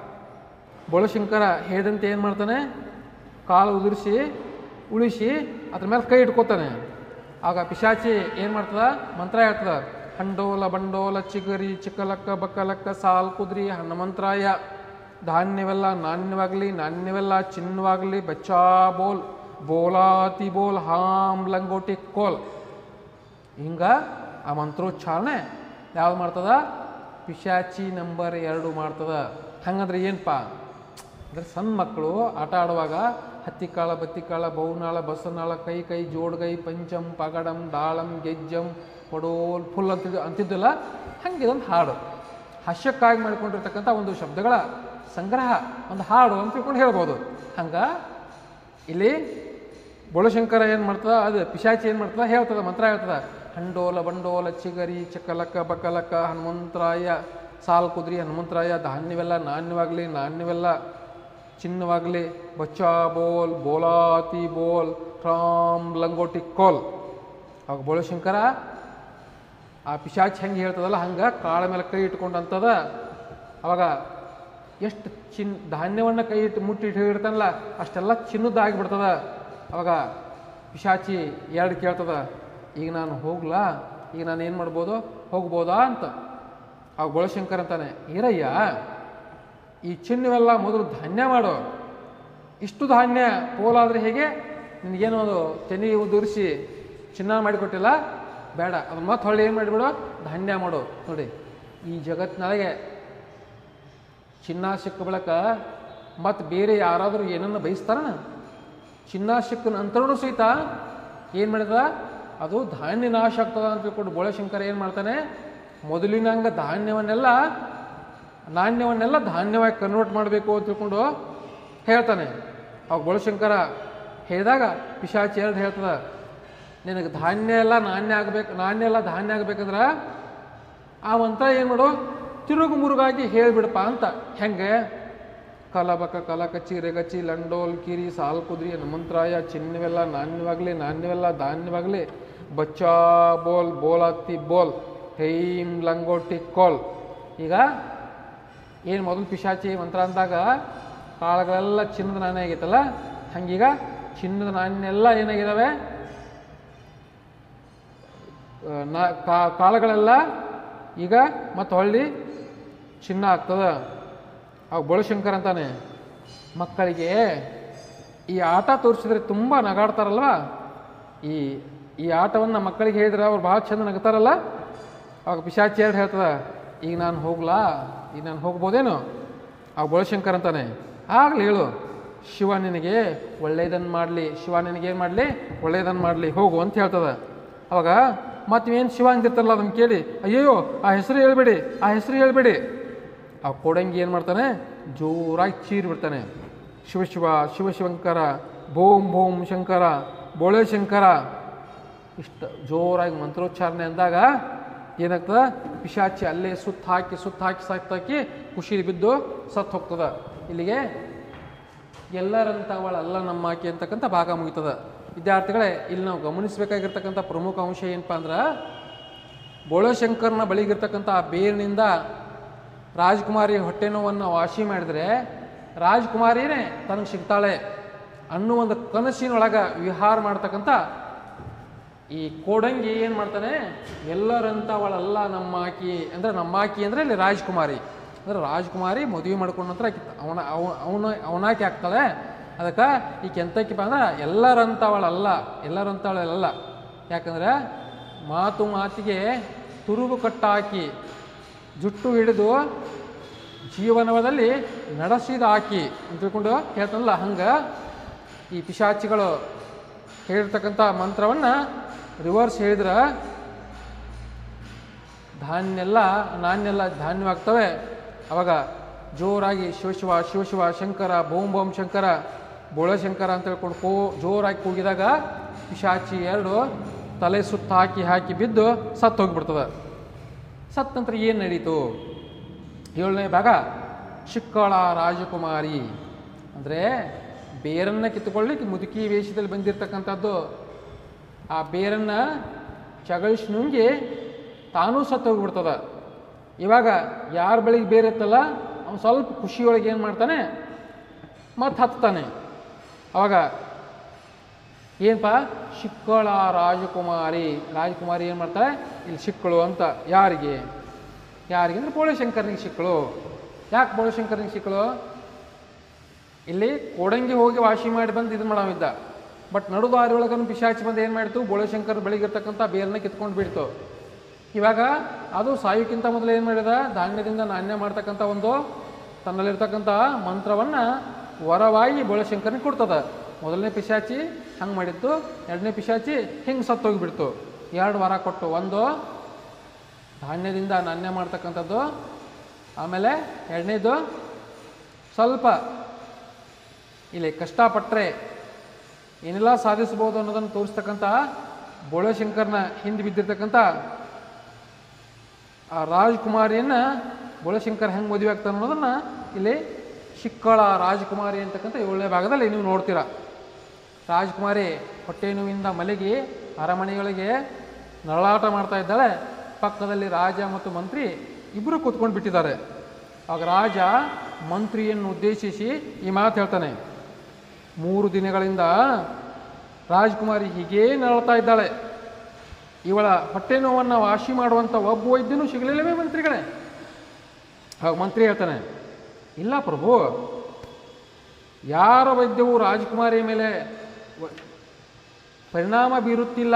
ಬೋಳಶಂಕರ ಹೇಳಿದಂತೆ ಏನು ಮಾಡ್ತಾನೆ ಕಾಲು ಉದುರಿಸಿ ಉಳಿಸಿ ಅದ್ರ ಮೇಲೆ ಕೈ ಇಟ್ಕೋತಾನೆ ಆಗ ಪಿಶಾಚಿ ಏನು ಮಾಡ್ತದ ಮಂತ್ರ ಹೇಳ್ತದ ಹಂಡೋಲ ಬಂಡೋಲ ಚಿಗರಿ ಚಿಕ್ಕಲಕ್ಕ ಬಕ್ಕಲಕ್ಕ ಸಾಲ್ ಕುದ್ರಿ ಹನುಮಂತ್ರಾಯ ಧಾನ್ಯವೆಲ್ಲ ನಾಣ್ಯವಾಗಲಿ ನಾಣ್ಯವೆಲ್ಲ ಚಿನ್ನವಾಗಲಿ ಬಚ್ಚಾ ಬೋಲ್ ಬೋಲಾತಿ ಬೋಲ್ ಹಾಮ್ ಲಂಗೋಟಿ ಕೋಲ್ ಹಿಂಗ ಆ ಮಂತ್ರೋಚ್ಚಾರಣೆ ಯಾವ್ದು ಮಾಡ್ತದ ಪಿಶಾಚಿ ನಂಬರ್ ಎರಡು ಮಾಡ್ತದ ಹಂಗಂದ್ರೆ ಏನಪ್ಪ ಅಂದ್ರೆ ಸಣ್ಣ ಮಕ್ಕಳು ಆಟ ಆಡುವಾಗ ಹತ್ತಿಕಾಳ ಬತ್ತಿಕಾಳ ಬಹುನಾಳ ಬಸನಾಳ ಕೈ ಕೈ ಜೋಡ್ಗೈ ಪಂಚಮ್ ಪಗಡಂ ದಾಳಂ ಗೆಜ್ಜಂ ಪಡೋಲ್ ಫುಲ್ ಅಂತಿದ್ದು ಅಂತಿದ್ದಲ್ಲ ಹಂಗೆ ಇದೊಂದು ಹಾಡು ಹಾಸ್ಯಕ್ಕಾಗಿ ಮಾಡ್ಕೊಂಡಿರ್ತಕ್ಕಂಥ ಒಂದು ಶಬ್ದಗಳ ಸಂಗ್ರಹ ಒಂದು ಹಾಡು ಅಂತ ತಿಳ್ಕೊಂಡು ಹೇಳ್ಬೋದು ಹಂಗೆ ಇಲ್ಲಿ ಬೋಳಶಂಕರ ಏನು ಮಾಡ್ತದ ಅದು ಪಿಶಾಚಿ ಏನು ಮಾಡ್ತದ ಹೇಳ್ತದ ಮಂತ್ರ ಹೇಳ್ತದ ಹಂಡೋಲ ಬಂಡೋಲ ಚಿಗರಿ ಚಕಲಕ್ಕ ಬಕಲಕ್ಕ ಹನುಮಂತರಾಯ ಸಾಲ್ ಕುದ್ರಿ ಹನುಮಂತರಾಯ ಧಾನ್ಯವೆಲ್ಲ ನಾಣ್ಯವಾಗಲಿ ನಾಣ್ಯವೆಲ್ಲ ಚಿನ್ನವಾಗಲಿ ಬಚ್ಚಾ ಬೋಲ್ ಬೋಲಾತಿ ಬೋಲ್ ರಾಮ್ ಲಂಗೋಟಿ ಕೋಲ್ ಅವಾಗ ಬೋಳಶಂಕರ ಆ ಪಿಶಾಚಿ ಹೆಂಗೆ ಹೇಳ್ತದಲ್ಲ ಹಂಗೆ ಕಾಳ ಮೇಲೆ ಕೈ ಇಟ್ಕೊಂಡು ಅಂತದ ಅವಾಗ ಎಷ್ಟು ಚಿನ್ ಧಾನ್ಯವನ್ನು ಕೈ ಇಟ್ಟು ಮುಟ್ಟಿ ಇಟ್ಟಿರ್ತಾನಲ್ಲ ಅಷ್ಟೆಲ್ಲ ಚಿನ್ನದಾಗಿಬಿಡ್ತದ ಅವಾಗ ಪಿಶಾಚಿ ಎರಡು ಕೇಳ್ತದ ಈಗ ನಾನು ಹೋಗ್ಲಾ ಈಗ ನಾನು ಏನು ಮಾಡ್ಬೋದು ಹೋಗ್ಬೋದಾ ಅಂತ ಅವಾಗ ಬೋಳಶಂಕರ್ ಅಂತಾನೆ ಈರಯ್ಯ ಈ ಚಿನ್ನವೆಲ್ಲ ಮೊದಲು ಧಾನ್ಯ ಮಾಡು ಇಷ್ಟು ಧಾನ್ಯ ಪೋಲಾದರೆ ಹೇಗೆ ನಿನಗೇನೋ ಅದು ತೆನಿ ಉದುರಿಸಿ ಚಿನ್ನ ಮಾಡಿಕೊಟ್ಟಿಲ್ಲ ಬೇಡ ಅದನ್ನ ಮತ್ತೆ ಹೊಳ್ಳಿ ಏನು ಮಾಡಿಬಿಡು ಧಾನ್ಯ ಮಾಡು ನೋಡಿ ಈ ಜಗತ್ತಿನೊಳಗೆ ಚಿನ್ನ ಸಿಕ್ಕ ಬಳಿಕ ಮತ್ತು ಬೇರೆ ಯಾರಾದರೂ ಏನನ್ನು ಬಯಸ್ತಾರಣ ಚಿನ್ನ ಸಿಕ್ಕ ನಂತರನೂ ಸಹಿತ ಏನು ಮಾಡಿದ ಅದು ಧಾನ್ಯ ನಾಶ ಆಗ್ತದ ಅಂತ ತಿಳ್ಕೊಂಡು ಬೋಳಶಂಕರ ಏನು ಮಾಡ್ತಾನೆ ಮೊದಲಿನಂಗ ಧಾನ್ಯವನ್ನೆಲ್ಲ ನಾಣ್ಯವನ್ನೆಲ್ಲ ಧಾನ್ಯವಾಗಿ ಕನ್ವರ್ಟ್ ಮಾಡಬೇಕು ಅಂತ ತಿಳ್ಕೊಂಡು ಹೇಳ್ತಾನೆ ಅವಾಗ ಬೋಳಶಂಕರ ಹೇಳಿದಾಗ ಪಿಶಾಚಿ ಎರಡು ಹೇಳ್ತದ ನಿನಗೆ ಧಾನ್ಯ ಎಲ್ಲ ನಾಣ್ಯ ಆಗಬೇಕು ನಾಣ್ಯ ಎಲ್ಲ ಧಾನ್ಯ ಆಗ್ಬೇಕಂದ್ರೆ ಆ ಮಂತ್ರ ಏನು ಮಾಡು ತಿರುಗು ಮುರುಗಾಗಿ ಹೇಳಿಬಿಡಪ್ಪ ಅಂತ ಹೆಂಗೆ ಕಲಬಕ ಕಲಕಚ್ಚಿ ರೆಗಚ್ಚಿ ಲಂಡೋಲ್ ಕಿರಿ ಸಾಲ್ ಕುದ್ರಿ ಹನುಮಂತರಾಯ ಚಿನ್ನವೆಲ್ಲ ನಾಣ್ಯವಾಗಲಿ ನಾಣ್ಯವೆಲ್ಲ ಧಾನ್ಯವಾಗಲಿ ಬಚ್ಚಾ ಬೋಲ್ ಬೋಲಾತಿ ಬೋಲ್ ಹೈಮ್ ಲಂಗೋಟಿ ಕೋಲ್ ಈಗ ಏನು ಮೊದಲು ಪಿಶಾಚಿ ಮಂತ್ರ ಅಂದಾಗ ಕಾಳುಗಳೆಲ್ಲ ಚಿನ್ನದ ನಾಣ್ಯ ಆಗೈತಲ್ಲ ಹಂಗೀಗ ಚಿನ್ನದ ನಾಣ್ಯ ಎಲ್ಲ ಏನಾಗಿದ್ದಾವೆ ಆ, ನಾ ಕಾ- ಕಾಳುಗಳೆಲ್ಲ ಈಗ ಮತ್ತೆ ಹೊಳ್ಳಿ ಚಿನ್ನ ಆಗ್ತದ ಅವಾಗ ಬೋಳಶಂಕರ್ ಅಂತಾನೆ ಮಕ್ಕಳಿಗೆ ಈ ಆಟ ತೋರಿಸಿದ್ರೆ ತುಂಬ ನಗಾಡ್ತಾರಲ್ವ ಈ ಈ ಆಟವನ್ನು ಮಕ್ಕಳಿಗೆ ಹೇಳಿದ್ರೆ ಅವ್ರು ಭಾಳ ಚಂದ ನಗ್ತಾರಲ್ಲ ಅವಾಗ ಪಿಶಾಚಿ ಎರಡು ಹೇಳ್ತದ ಈಗ ನಾನು ಹೋಗ್ಲಾ ಈಗ ನಾನು ಹೋಗ್ಬೋದೇನು ಆ ಬೋಳಶಂಕರ್ ಅಂತಾನೆ ಆಗಲಿ ಹೇಳು ಶಿವ ನಿನಗೆ ಒಳ್ಳೇದನ್ನು ಮಾಡಲಿ ಶಿವ ನಿನಗೇನು ಮಾಡಲಿ ಒಳ್ಳೇದನ್ನು ಮಾಡಲಿ ಹೋಗು ಅಂತ ಹೇಳ್ತದ ಅವಾಗ ಮತ್ತೇನು ಶಿವ ಅಂದಿರ್ತಾರಲ್ಲ ಅದನ್ನು ಕೇಳಿ ಅಯ್ಯೋ ಆ ಹೆಸರು ಹೇಳ್ಬೇಡಿ ಆ ಹೆಸರು ಹೇಳ್ಬೇಡಿ ಆ ಕೋಡಂಗಿ ಏನು ಮಾಡ್ತಾನೆ ಜೋರಾಗಿ ಚೀರಿ ಬಿಡ್ತಾನೆ ಶಿವ ಶಿವ ಶಿವ ಶಿವಂಕರ ಭೋಂ ಭೋಂ ಶಂಕರ ಬೋಳೆ ಶಂಕರ ಇಷ್ಟು ಜೋರಾಗಿ ಮಂತ್ರೋಚ್ಚಾರಣೆ ಅಂದಾಗ ಏನಾಗ್ತದ ಪಿಶಾಚಿ ಅಲ್ಲೇ ಸುತ್ತ ಹಾಕಿ ಸುತ್ತ ಹಾಕಿ ಸತ್ತಾಕಿ ಖುಷಿಲಿ ಬಿದ್ದು ಸತ್ತು ಹೋಗ್ತದ ಇಲ್ಲಿಗೆ ಎಲ್ಲರಂಥವಳಲ್ಲ ನಮ್ಮ ಆಕೆ ಅಂತಕ್ಕಂಥ ಭಾಗ ಮುಗಿತದ ವಿದ್ಯಾರ್ಥಿಗಳೇ ಇಲ್ಲಿ ನಾವು ಗಮನಿಸಬೇಕಾಗಿರ್ತಕ್ಕಂಥ ಪ್ರಮುಖ ಅಂಶ ಏನಪ್ಪ ಅಂದ್ರೆ ಬೋಳಶಂಕರನ ಬಳಿಗಿರ್ತಕ್ಕಂಥ ಆ ಬೇರಿನಿಂದ ರಾಜ್ಕುಮಾರಿ ಹೊಟ್ಟೆ ನೋವನ್ನು ವಾಸಿ ಮಾಡಿದರೆ ರಾಜ್ಕುಮಾರಿನೇ ತನಗೆ ಸಿಗ್ತಾಳೆ ಅನ್ನೋ ಒಂದು ಕನಸಿನೊಳಗೆ ವಿಹಾರ ಮಾಡ್ತಕ್ಕಂಥ ಈ ಕೋಡಂಗಿ ಏನು ಮಾಡ್ತಾನೆ ಎಲ್ಲರಂಥವಳೆಲ್ಲ ನಮ್ಮ ಆಕಿ ಅಂದರೆ ನಮ್ಮ ಆಕಿ ಅಂದರೆ ಇಲ್ಲಿ ರಾಜ್ಕುಮಾರಿ ಅಂದರೆ ರಾಜ್ಕುಮಾರಿ ಮದುವೆ ಮಾಡ್ಕೊಂಡ ನಂತರ ಆಕಿ ಅವನ ಅವ- ಅವನ ಅವನಾಕಿ ಆಗ್ತಾಳೆ ಅದಕ್ಕೆ ಈಕೆ ಎಂತಕ್ಕಿಪ್ಪ ಅಂದ್ರೆ ಎಲ್ಲರಂಥವಳಲ್ಲ ಎಲ್ಲರಂಥವಳಲ್ಲ ಯಾಕಂದ್ರೆ ಮಾತು ಮಾತಿಗೆ ತುರುಬು ಕಟ್ಟಾಕಿ ಜುಟ್ಟು ಹಿಡಿದು ಜೀವನದಲ್ಲಿ ನಡೆಸಿದ ಆಕಿ ಅಂತ ತಿಳ್ಕೊಂಡು ಹೇಳ್ತಾನಲ್ಲ ಹಂಗೆ ಈ ಪಿಶಾಚಿಗಳು ಹೇಳಿರ್ತಕ್ಕಂಥ ಮಂತ್ರವನ್ನು ರಿವರ್ಸ್ ಹೇಳಿದ್ರೆ ಧಾನ್ಯೆಲ್ಲ ನಾಣ್ಯೆಲ್ಲ ಧಾನ್ಯವಾಗ್ತವೆ ಅವಾಗ ಜೋರಾಗಿ ಶಿವಶಿವ ಶಿವಶಿವ ಶಂಕರ ಬೋಂ ಬೋಂ ಶಂಕರ ಬೋಳಶಂಕರ ಅಂತ ಹೇಳ್ಕೊಂಡು ಕೋ ಜೋರಾಗಿ ಕೂಗಿದಾಗ ಪಿಶಾಚಿ ಎರಡು ತಲೆ ಸುತ್ತ ಹಾಕಿ ಹಾಕಿ ಬಿದ್ದು ಸತ್ತು ಹೋಗಿಬಿಡ್ತದೆ ಸತ್ತ ನಂತರ ಏನು ನಡೀತು ಏಳನೇ ಭಾಗ ಚಿಕ್ಕಳ ರಾಜಕುಮಾರಿ ಅಂದರೆ ಬೇರನ್ನು ಕಿತ್ತುಕೊಳ್ಳಿಕ್ಕೆ ಮುದುಕಿ ವೇಷದಲ್ಲಿ ಬಂದಿರತಕ್ಕಂಥದ್ದು ಆ ಬೇರನ್ನು ಚಗಳಿಸಿ ನುಂಗಿ ತಾನೂ ಸತ್ತು ಹೋಗ್ಬಿಡ್ತದ ಇವಾಗ ಯಾರ ಬಳಿಗೆ ಬೇರೆ ಇತ್ತಲ್ಲ ಅವನು ಸ್ವಲ್ಪ ಖುಷಿಯೊಳಗೆ ಏನು ಮಾಡ್ತಾನೆ ಮತ್ತೆ ಹತ್ತಾನೆ ಅವಾಗ ಏನಪ್ಪ ಶಿಕ್ಕಳ ರಾಜಕುಮಾರಿ ರಾಜಕುಮಾರಿ ಏನು ಮಾಡ್ತಾಳೆ ಇಲ್ಲಿ ಶಿಕ್ಕಳು ಅಂತ ಯಾರಿಗೆ ಯಾರಿಗೆ ಅಂದರೆ ಬೋಳಶಂಕರನಿಗೆ ಶಿಕ್ಕಳು ಯಾಕೆ ಬೋಳಶಂಕರನಿಗೆ ಶಿಕ್ಕಳು ಇಲ್ಲಿ ಕೋಡಂಗಿ ಹೋಗಿ ವಾಸಿ ಮಾಡಿ ಬಂದು ಇದು ಮಾಡವಿದ್ದ ಬಟ್ ನಡುದಾರಿ ಒಳಗನು ಪಿಶಾಚಿ ಬಂದು ಏನು ಮಾಡಿತು ಬೋಳಶಂಕರ್ ಬೆಳಿಗಿರ್ತಕ್ಕಂಥ ಬೇರನ್ನ ಕಿತ್ಕೊಂಡು ಬಿಡ್ತು ಇವಾಗ ಅದು ಸಾಯೋಕ್ಕಿಂತ ಮೊದಲು ಏನು ಮಾಡಿದ ಧಾನ್ಯದಿಂದ ನಾಣ್ಯ ಮಾಡ್ತಕ್ಕಂಥ ಒಂದು ತನ್ನಲ್ಲಿರ್ತಕ್ಕಂಥ ಮಂತ್ರವನ್ನು ವರವಾಗಿ ಬೋಳಶಂಕರನಿಗೆ ಕೊಡ್ತದ ಮೊದಲನೇ ಪಿಶಾಚಿ ಹಂಗೆ ಮಾಡಿತ್ತು ಎರಡನೇ ಪಿಶಾಚಿ ಹಿಂಗೆ ಸತ್ತೋಗಿಬಿಡ್ತು ಎರಡು ವರ ಕೊಟ್ಟು ಒಂದು ಧಾನ್ಯದಿಂದ ನಾಣ್ಯ ಮಾಡ್ತಕ್ಕಂಥದ್ದು ಆಮೇಲೆ ಎರಡನೇದು ಸ್ವಲ್ಪ ಇಲ್ಲಿ ಕಷ್ಟಪಟ್ಟರೆ ಏನೆಲ್ಲ ಸಾಧಿಸ್ಬೋದು ಅನ್ನೋದನ್ನು ತೋರಿಸ್ತಕ್ಕಂಥ ಬೋಳಶಂಕರ್ನ ಹಿಂದೆ ಬಿದ್ದಿರ್ತಕ್ಕಂಥ ಆ ರಾಜ್ಕುಮಾರಿಯನ್ನು ಬೋಳಶಂಕರ್ ಹೆಂಗೆ ಮದುವೆ ಆಗ್ತಾನೆ ಅನ್ನೋದನ್ನು ಇಲ್ಲಿ ಶಿಕ್ಕಳ ರಾಜಕುಮಾರಿ ಅಂತಕ್ಕಂಥ ಏಳನೇ ಭಾಗದಲ್ಲಿ ನೀವು ನೋಡ್ತೀರಾ ರಾಜಕುಮಾರಿ ಹೊಟ್ಟೆ ನೋವಿಂದ ಮಲಗಿ ಅರಮನೆಗಳಿಗೆ ನರಳಾಟ ಮಾಡ್ತಾ ಇದ್ದಾಳೆ ಪಕ್ಕದಲ್ಲಿ ರಾಜ ಮತ್ತು ಮಂತ್ರಿ ಇಬ್ಬರು ಕೂತ್ಕೊಂಡು ಬಿಟ್ಟಿದ್ದಾರೆ ಆಗ ರಾಜ ಮಂತ್ರಿಯನ್ನು ಉದ್ದೇಶಿಸಿ ಈ ಮಾತು ಹೇಳ್ತಾನೆ ಮೂರು ದಿನಗಳಿಂದ ರಾಜ್ಕುಮಾರಿ ಹೀಗೇ ನರಳ್ತಾ ಇದ್ದಾಳೆ ಇವಳ ಹೊಟ್ಟೆ ನೋವನ್ನು ವಾಸಿ ಮಾಡುವಂಥ ಒಬ್ಬ ವೈದ್ಯನೂ ಸಿಗಲಿಲ್ಲವೇ ಮಂತ್ರಿಗಳೇ ಆಗ ಮಂತ್ರಿ ಹೇಳ್ತಾನೆ ಇಲ್ಲ ಪ್ರಭು ಯಾರ ವೈದ್ಯವು ರಾಜಕುಮಾರಿ ಮೇಲೆ ವ- ಪರಿಣಾಮ ಬೀರುತ್ತಿಲ್ಲ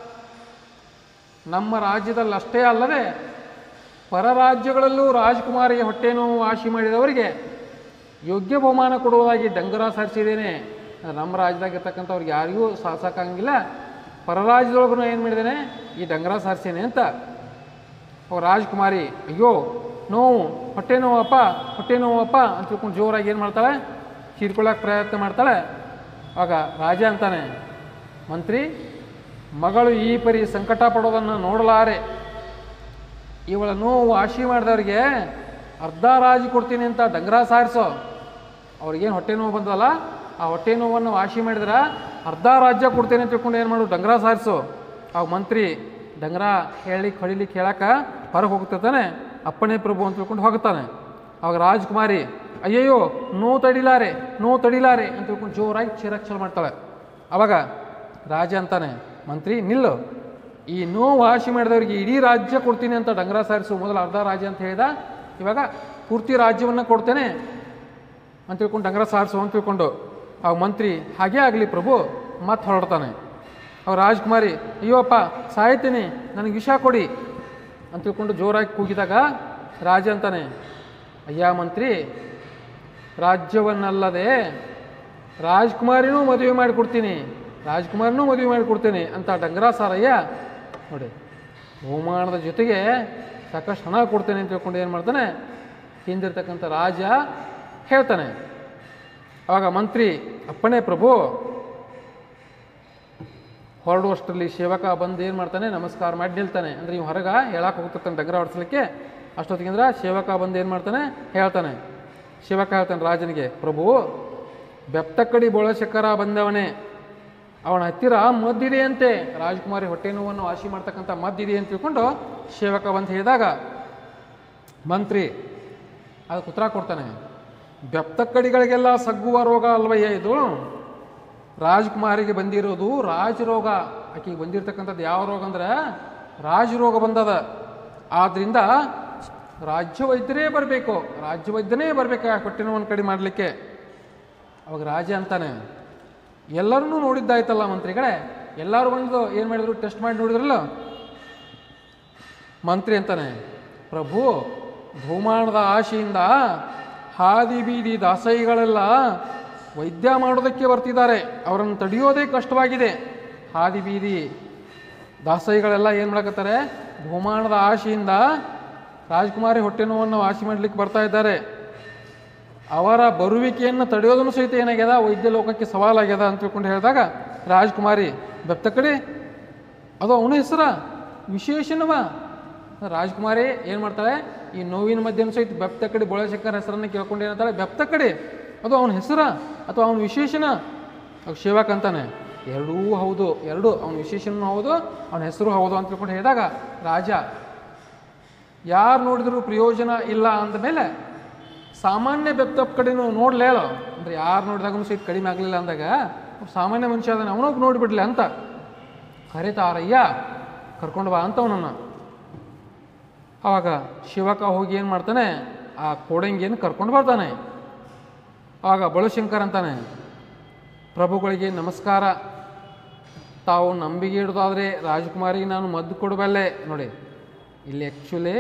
ನಮ್ಮ ರಾಜ್ಯದಲ್ಲಿ ಅಷ್ಟೇ ಅಲ್ಲದೆ ಪರ ರಾಜ್ಯಗಳಲ್ಲೂ ರಾಜಕುಮಾರಿಗೆ ಹೊಟ್ಟೆ ನೋವು ವಾಸಿ ಮಾಡಿದವರಿಗೆ ಯೋಗ್ಯ ಬಹುಮಾನ ಕೊಡುವುದಾಗಿ ಡಂಗರ ಸಾರಿಸಿದ್ದೇನೆ ನಮ್ಮ ರಾಜ್ಯದಾಗಿರ್ತಕ್ಕಂಥವ್ರಿಗೆ ಯಾರಿಗೂ ಸಾಧಿಸೋಕ್ಕಾಗಂಗಿಲ್ಲ ಪರರಾಜ್ಯದೊಳಗೂ ಏನು ಮಾಡಿದ್ದೇನೆ ಈ ಡಂಗರ ಸಾರಿಸೇನೆ ಅಂತ ಅವ ರಾಜ್ಕುಮಾರಿ ಅಯ್ಯೋ ನೋವು ಹೊಟ್ಟೆ ನೋವಪ್ಪ ಹೊಟ್ಟೆ ನೋವಪ್ಪ ಅಂತ ತಿಳ್ಕೊಂಡು ಜೋರಾಗಿ ಏನು ಮಾಡ್ತಾಳೆ ಚೀರ್ಕೊಳ್ಳೋಕೆ ಪ್ರಯತ್ನ ಮಾಡ್ತಾಳೆ ಆಗ ರಾಜ ಅಂತಾನೆ ಮಂತ್ರಿ ಮಗಳು ಈ ಪರಿ ಸಂಕಟ ಪಡೋದನ್ನು ನೋಡಲಾರೆ ಇವಳ ನೋವು ಆಶಿ ಮಾಡಿದವ್ರಿಗೆ ಅರ್ಧ ರಾಜಿ ಕೊಡ್ತೀನಿ ಅಂತ ಡಂಗರ ಸಾರಿಸೋ ಅವ್ರಿಗೇನು ಹೊಟ್ಟೆ ನೋವು ಬಂದಲ್ಲ ಆ ಹೊಟ್ಟೆ ನೋವನ್ನು ವಾಸಿ ಮಾಡಿದ್ರೆ ಅರ್ಧ ರಾಜ್ಯ ಕೊಡ್ತೇನೆ ಅಂತ ತಿಳ್ಕೊಂಡು ಏನು ಮಾಡು ಡಂಗರ ಸಾರಿಸು ಆ ಮಂತ್ರಿ ಡಂಗರ ಹೇಳಿಕ್ಕೆ ಹೊಡಿಲಿಕ್ಕೆ ಹೇಳಕ್ಕೆ ಹೊರಗೆ ಹೋಗ್ತಿರ್ತಾನೆ ಅಪ್ಪನೇ ಪ್ರಭು ಅಂತ ತಿಳ್ಕೊಂಡು ಹೋಗ್ತಾನೆ ಅವಾಗ ರಾಜ್ಕುಮಾರಿ ಅಯ್ಯಯ್ಯೋ ನೋವು ತಡಿಲಾರೆ ನೋವು ತಡಿಲಾರೆ ಅಂತ ತಿಳ್ಕೊಂಡು ಜೋರಾಗಿ ಚಿರಕ್ಷರ ಮಾಡ್ತಾಳೆ ಅವಾಗ ರಾಜ ಅಂತಾನೆ ಮಂತ್ರಿ ನಿಲ್ಲು ಈ ನೋವು ವಾಸಿ ಮಾಡಿದವರಿಗೆ ಇಡೀ ರಾಜ್ಯ ಕೊಡ್ತೀನಿ ಅಂತ ಡಂಗರ ಸಾರಿಸು ಮೊದಲು ಅರ್ಧ ರಾಜ್ಯ ಅಂತ ಹೇಳಿದ ಇವಾಗ ಪೂರ್ತಿ ರಾಜ್ಯವನ್ನು ಕೊಡ್ತೇನೆ ಅಂತ ತಿಳ್ಕೊಂಡು ಡಂಗರ ಸಾರಿಸು ಅಂತ ತಿಳ್ಕೊಂಡು ಆ ಮಂತ್ರಿ ಹಾಗೇ ಆಗಲಿ ಪ್ರಭು ಮತ್ತೆ ಹೊರಡ್ತಾನೆ ಅವ್ರು ರಾಜ್ಕುಮಾರಿ ಅಯ್ಯೋಪ್ಪ ಸಾಯ್ತೀನಿ ನನಗೆ ವಿಷ ಕೊಡಿ ಅಂತ ತಿಳ್ಕೊಂಡು ಜೋರಾಗಿ ಕೂಗಿದಾಗ ರಾಜ ಅಂತಾನೆ ಅಯ್ಯ ಮಂತ್ರಿ ರಾಜ್ಯವನ್ನಲ್ಲದೆ ರಾಜ್ಕುಮಾರಿನೂ ಮದುವೆ ಮಾಡಿಕೊಡ್ತೀನಿ ರಾಜ್ಕುಮಾರಿನೂ ಮದುವೆ ಮಾಡಿಕೊಡ್ತೀನಿ ಅಂತ ಡಂಗರ ಸಾರಯ್ಯ ನೋಡಿ ಬಹುಮಾನದ ಜೊತೆಗೆ ಸಾಕಷ್ಟು ಹಣ ಕೊಡ್ತೇನೆ ಅಂತ ತಿಳ್ಕೊಂಡು ಏನು ಮಾಡ್ತಾನೆ ಹಿಂದಿರ್ತಕ್ಕಂಥ ರಾಜ ಹೇಳ್ತಾನೆ ಆವಾಗ ಮಂತ್ರಿ ಅಪ್ಪಣೆ ಪ್ರಭು ಹೊರಡುವಷ್ಟರಲ್ಲಿ ಸೇವಕ ಬಂದು ಏನು ಮಾಡ್ತಾನೆ ನಮಸ್ಕಾರ ಮಾಡಿ ನಿಲ್ತಾನೆ ಅಂದರೆ ಇವ್ ಹೊರಗೆ ಹೇಳಕ್ಕೆ ಹೋಗ್ತಿರ್ತಾನೆ ಡಂಗರ ಹೊಡ್ಸ್ಲಿಕ್ಕೆ ಅಷ್ಟೊತ್ತಿಗಿಂದ್ರ ಸೇವಕ ಬಂದು ಏನು ಮಾಡ್ತಾನೆ ಹೇಳ್ತಾನೆ ಸೇವಕ ಹೇಳ್ತಾನೆ ರಾಜನಿಗೆ ಪ್ರಭು ಬೆಪ್ತಕ್ಕಡಿ ಬೋಳಶಕ್ಕರ ಬಂದವನೇ ಅವನ ಹತ್ತಿರ ಮದ್ದಿದೆಯಂತೆ ರಾಜ್ಕುಮಾರಿ ಹೊಟ್ಟೆ ನೋವನ್ನು ವಾಸಿ ಮಾಡ್ತಕ್ಕಂಥ ಮದ್ದಿದೆ ಅಂತ ತಿಳ್ಕೊಂಡು ಸೇವಕ ಬಂದು ಹೇಳಿದಾಗ ಮಂತ್ರಿ ಅದಕ್ಕೆ ಉತ್ತರ ಕೊಡ್ತಾನೆ ಬೆಪ್ತಕ್ಕಡಿಗಳಿಗೆಲ್ಲ ಸಗ್ಗುವ ರೋಗ ಅಲ್ವಯ್ಯ ಇದು ರಾಜ್ಕುಮಾರಿಗೆ ಬಂದಿರೋದು ರಾಜರೋಗ ಆಕೆಗೆ ಬಂದಿರತಕ್ಕಂಥದ್ದು ಯಾವ ರೋಗ ಅಂದ್ರೆ ರಾಜರೋಗ ಬಂದದ ಆದ್ದರಿಂದ ರಾಜ್ಯ ವೈದ್ಯರೇ ಬರಬೇಕು ರಾಜ್ಯ ವೈದ್ಯನೇ ಬರಬೇಕು ಆ ಹೊಟ್ಟೆ ನೋವನ್ನು ಕಡಿಮೆ ಮಾಡಲಿಕ್ಕೆ ಅವಾಗ ರಾಜ ಅಂತಾನೆ ಎಲ್ಲರನ್ನೂ ನೋಡಿದ್ದಾಯ್ತಲ್ಲ ಮಂತ್ರಿಗಳೇ ಎಲ್ಲರೂ ಬಂದು ಏನು ಮಾಡಿದ್ರು ಟೆಸ್ಟ್ ಮಾಡಿ ನೋಡಿದ್ರಲ್ಲ ಮಂತ್ರಿ ಅಂತಾನೆ ಪ್ರಭು ಬಹುಮಾನದ ಆಶೆಯಿಂದ ಹಾದಿ ಬೀದಿ ದಾಸೈಗಳೆಲ್ಲ ವೈದ್ಯ ಮಾಡೋದಕ್ಕೆ ಬರ್ತಿದ್ದಾರೆ ಅವರನ್ನು ತಡೆಯೋದೇ ಕಷ್ಟವಾಗಿದೆ ಹಾದಿ ಬೀದಿ ದಾಸೈಗಳೆಲ್ಲ ಏನು ಮಾಡಕತ್ತಾರೆ ಬಹುಮಾನದ ಆಶೆಯಿಂದ ರಾಜ್ಕುಮಾರಿ ಹೊಟ್ಟೆ ನೋವನ್ನು ವಾಸಿ ಮಾಡಲಿಕ್ಕೆ ಬರ್ತಾ ಇದ್ದಾರೆ ಅವರ ಬರುವಿಕೆಯನ್ನು ತಡೆಯೋದನ್ನು ಸಹಿತ ಏನಾಗ್ಯದ ವೈದ್ಯ ಲೋಕಕ್ಕೆ ಸವಾಲಾಗ್ಯದ ಅಂತ ತಿಳ್ಕೊಂಡು ಹೇಳಿದಾಗ ರಾಜ್ಕುಮಾರಿ ಬೆಪ್ತ ಕಡೆ ಅದು ಅವನ ಹೆಸರ ವಿಶೇಷನವ ರಾಜ್ಕುಮಾರಿ ಏನು ಮಾಡ್ತಾಳೆ ಈ ನೋವಿನ ಮಧ್ಯೆ ಸಹಿತ ಬೆಪ್ತ ಕಡೆ ಬೋಳಶಂಕರ್ ಹೆಸರನ್ನು ಕೇಳ್ಕೊಂಡು ಏನಂತಾಳೆ ಬೆಪ್ತ ಕಡೆ ಅದು ಅವನ ಹೆಸರ ಅಥವಾ ಅವನ ವಿಶೇಷಣ ಅವಾಗ ಸೇವಕ ಅಂತಾನೆ ಎರಡೂ ಹೌದು ಎರಡು ಅವನ ವಿಶೇಷನೂ ಹೌದು ಅವನ ಹೆಸರು ಹೌದು ಅಂತ ತಿಳ್ಕೊಂಡು ಹೇಳಿದಾಗ ರಾಜ ಯಾರು ನೋಡಿದ್ರು ಪ್ರಯೋಜನ ಇಲ್ಲ ಅಂದಮೇಲೆ ಸಾಮಾನ್ಯ ಬೆಪ್ತಪ್ ಕಡೆನೂ ನೋಡ್ಲೇ ಹೇಳೋ ಅಂದರೆ ಯಾರು ನೋಡಿದಾಗೂ ಸಹಿತ ಕಡಿಮೆ ಆಗಲಿಲ್ಲ ಅಂದಾಗ ಒಬ್ಬ ಸಾಮಾನ್ಯ ಮನುಷ್ಯ ಅದನ್ನು ಅವನೋಗಿ ನೋಡಿಬಿಡ್ಲಿ ಅಂತ ಕರಿತಾರಯ್ಯ ಕರ್ಕೊಂಡು ಬಾ ಅಂತ ಅವನನ್ನು ಆವಾಗ ಶಿವಕ ಹೋಗಿ ಏನು ಮಾಡ್ತಾನೆ ಆ ಕೋಡಂಗಿಯನ್ನು ಕರ್ಕೊಂಡು ಬರ್ತಾನೆ ಆವಾಗ ಬಳಶಂಕರ್ ಅಂತಾನೆ ಪ್ರಭುಗಳಿಗೆ ನಮಸ್ಕಾರ ತಾವು ನಂಬಿಕೆ ಇಡೋದಾದರೆ ರಾಜಕುಮಾರಿಗೆ ನಾನು ಮದ್ದು ಕೊಡಬಲ್ಲೆ ನೋಡಿ ಇಲ್ಲಿ ಆ್ಯಕ್ಚುಲಿ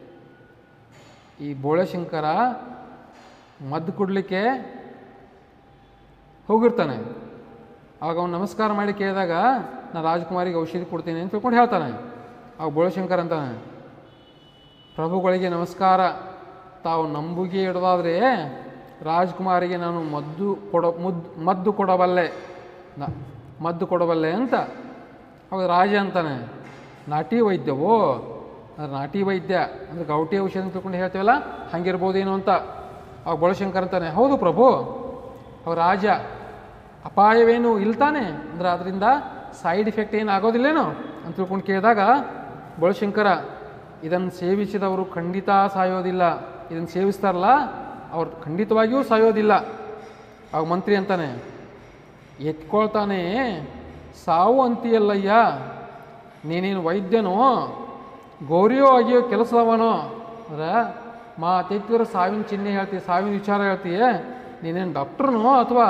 ಈ ಬೋಳಶಂಕರ ಮದ್ದು ಕೊಡಲಿಕ್ಕೆ ಹೋಗಿರ್ತಾನೆ ಆವಾಗ ಅವನು ನಮಸ್ಕಾರ ಮಾಡಿ ಕೇಳಿದಾಗ ನಾನು ರಾಜಕುಮಾರಿಗೆ ಔಷಧಿ ಕೊಡ್ತೀನಿ ಅಂತ ತಿಳ್ಕೊಂಡು ಹೇಳ್ತಾನೆ ಆಗ ಬೋಳಶಂಕರ್ ಅಂತಾನೆ ಪ್ರಭುಗಳಿಗೆ ನಮಸ್ಕಾರ ತಾವು ನಂಬುಗೆ ಇಡೋದಾದರೆ ರಾಜ್ಕುಮಾರಿಗೆ ನಾನು ಮದ್ದು ಕೊಡೋ ಮುದ್ದು ಮದ್ದು ಕೊಡಬಲ್ಲೆ ನ ಮದ್ದು ಕೊಡಬಲ್ಲೆ ಅಂತ ಅವಾಗ ರಾಜ ಅಂತಾನೆ ನಾಟಿ ವೈದ್ಯವೋ ಅದು ನಾಟಿ ವೈದ್ಯ ಅಂದರೆ ಗೌಟಿ ಔಷಧಿ ಅಂತ ತಿಳ್ಕೊಂಡು ಹೇಳ್ತೀವಲ್ಲ ಹಂಗಿರ್ಬೋದೇನೋ ಅಂತ ಅವಾಗ ಬೋಳಶಂಕರ್ ಅಂತಾನೆ ಹೌದು ಪ್ರಭು ಅವ ರಾಜ ಅಪಾಯವೇನು ಇಲ್ತಾನೆ ಅಂದ್ರೆ ಅದರಿಂದ ಸೈಡ್ ಇಫೆಕ್ಟ್ ಏನು ಆಗೋದಿಲ್ಲೇನೋ ಅಂತ ತಿಳ್ಕೊಂಡು ಕೇಳಿದಾಗ ಬೋಳಶಂಕರ ಇದನ್ನು ಸೇವಿಸಿದವರು ಖಂಡಿತ ಸಾಯೋದಿಲ್ಲ ಇದನ್ನು ಸೇವಿಸ್ತಾರಲ್ಲ ಅವ್ರು ಖಂಡಿತವಾಗಿಯೂ ಸಾಯೋದಿಲ್ಲ ಅವಾಗ ಮಂತ್ರಿ ಅಂತಾನೆ ಎತ್ಕೊಳ್ತಾನೆ ಸಾವು ಅಂತೀಯಲ್ಲಯ್ಯ ನೀನೇನು ವೈದ್ಯನೋ ಗೌರಿಯೋ ಆಗಿಯೋ ಕೆಲಸದವನೋ ಅಂದ್ರೆ ಮಾತೆತ್ತಿದ್ರೆ ಸಾವಿನ ಚಿಹ್ನೆ ಹೇಳ್ತೀಯ ಸಾವಿನ ವಿಚಾರ ಹೇಳ್ತೀಯ ನೀನೇನು ಡಾಕ್ಟ್ರನೋ ಅಥವಾ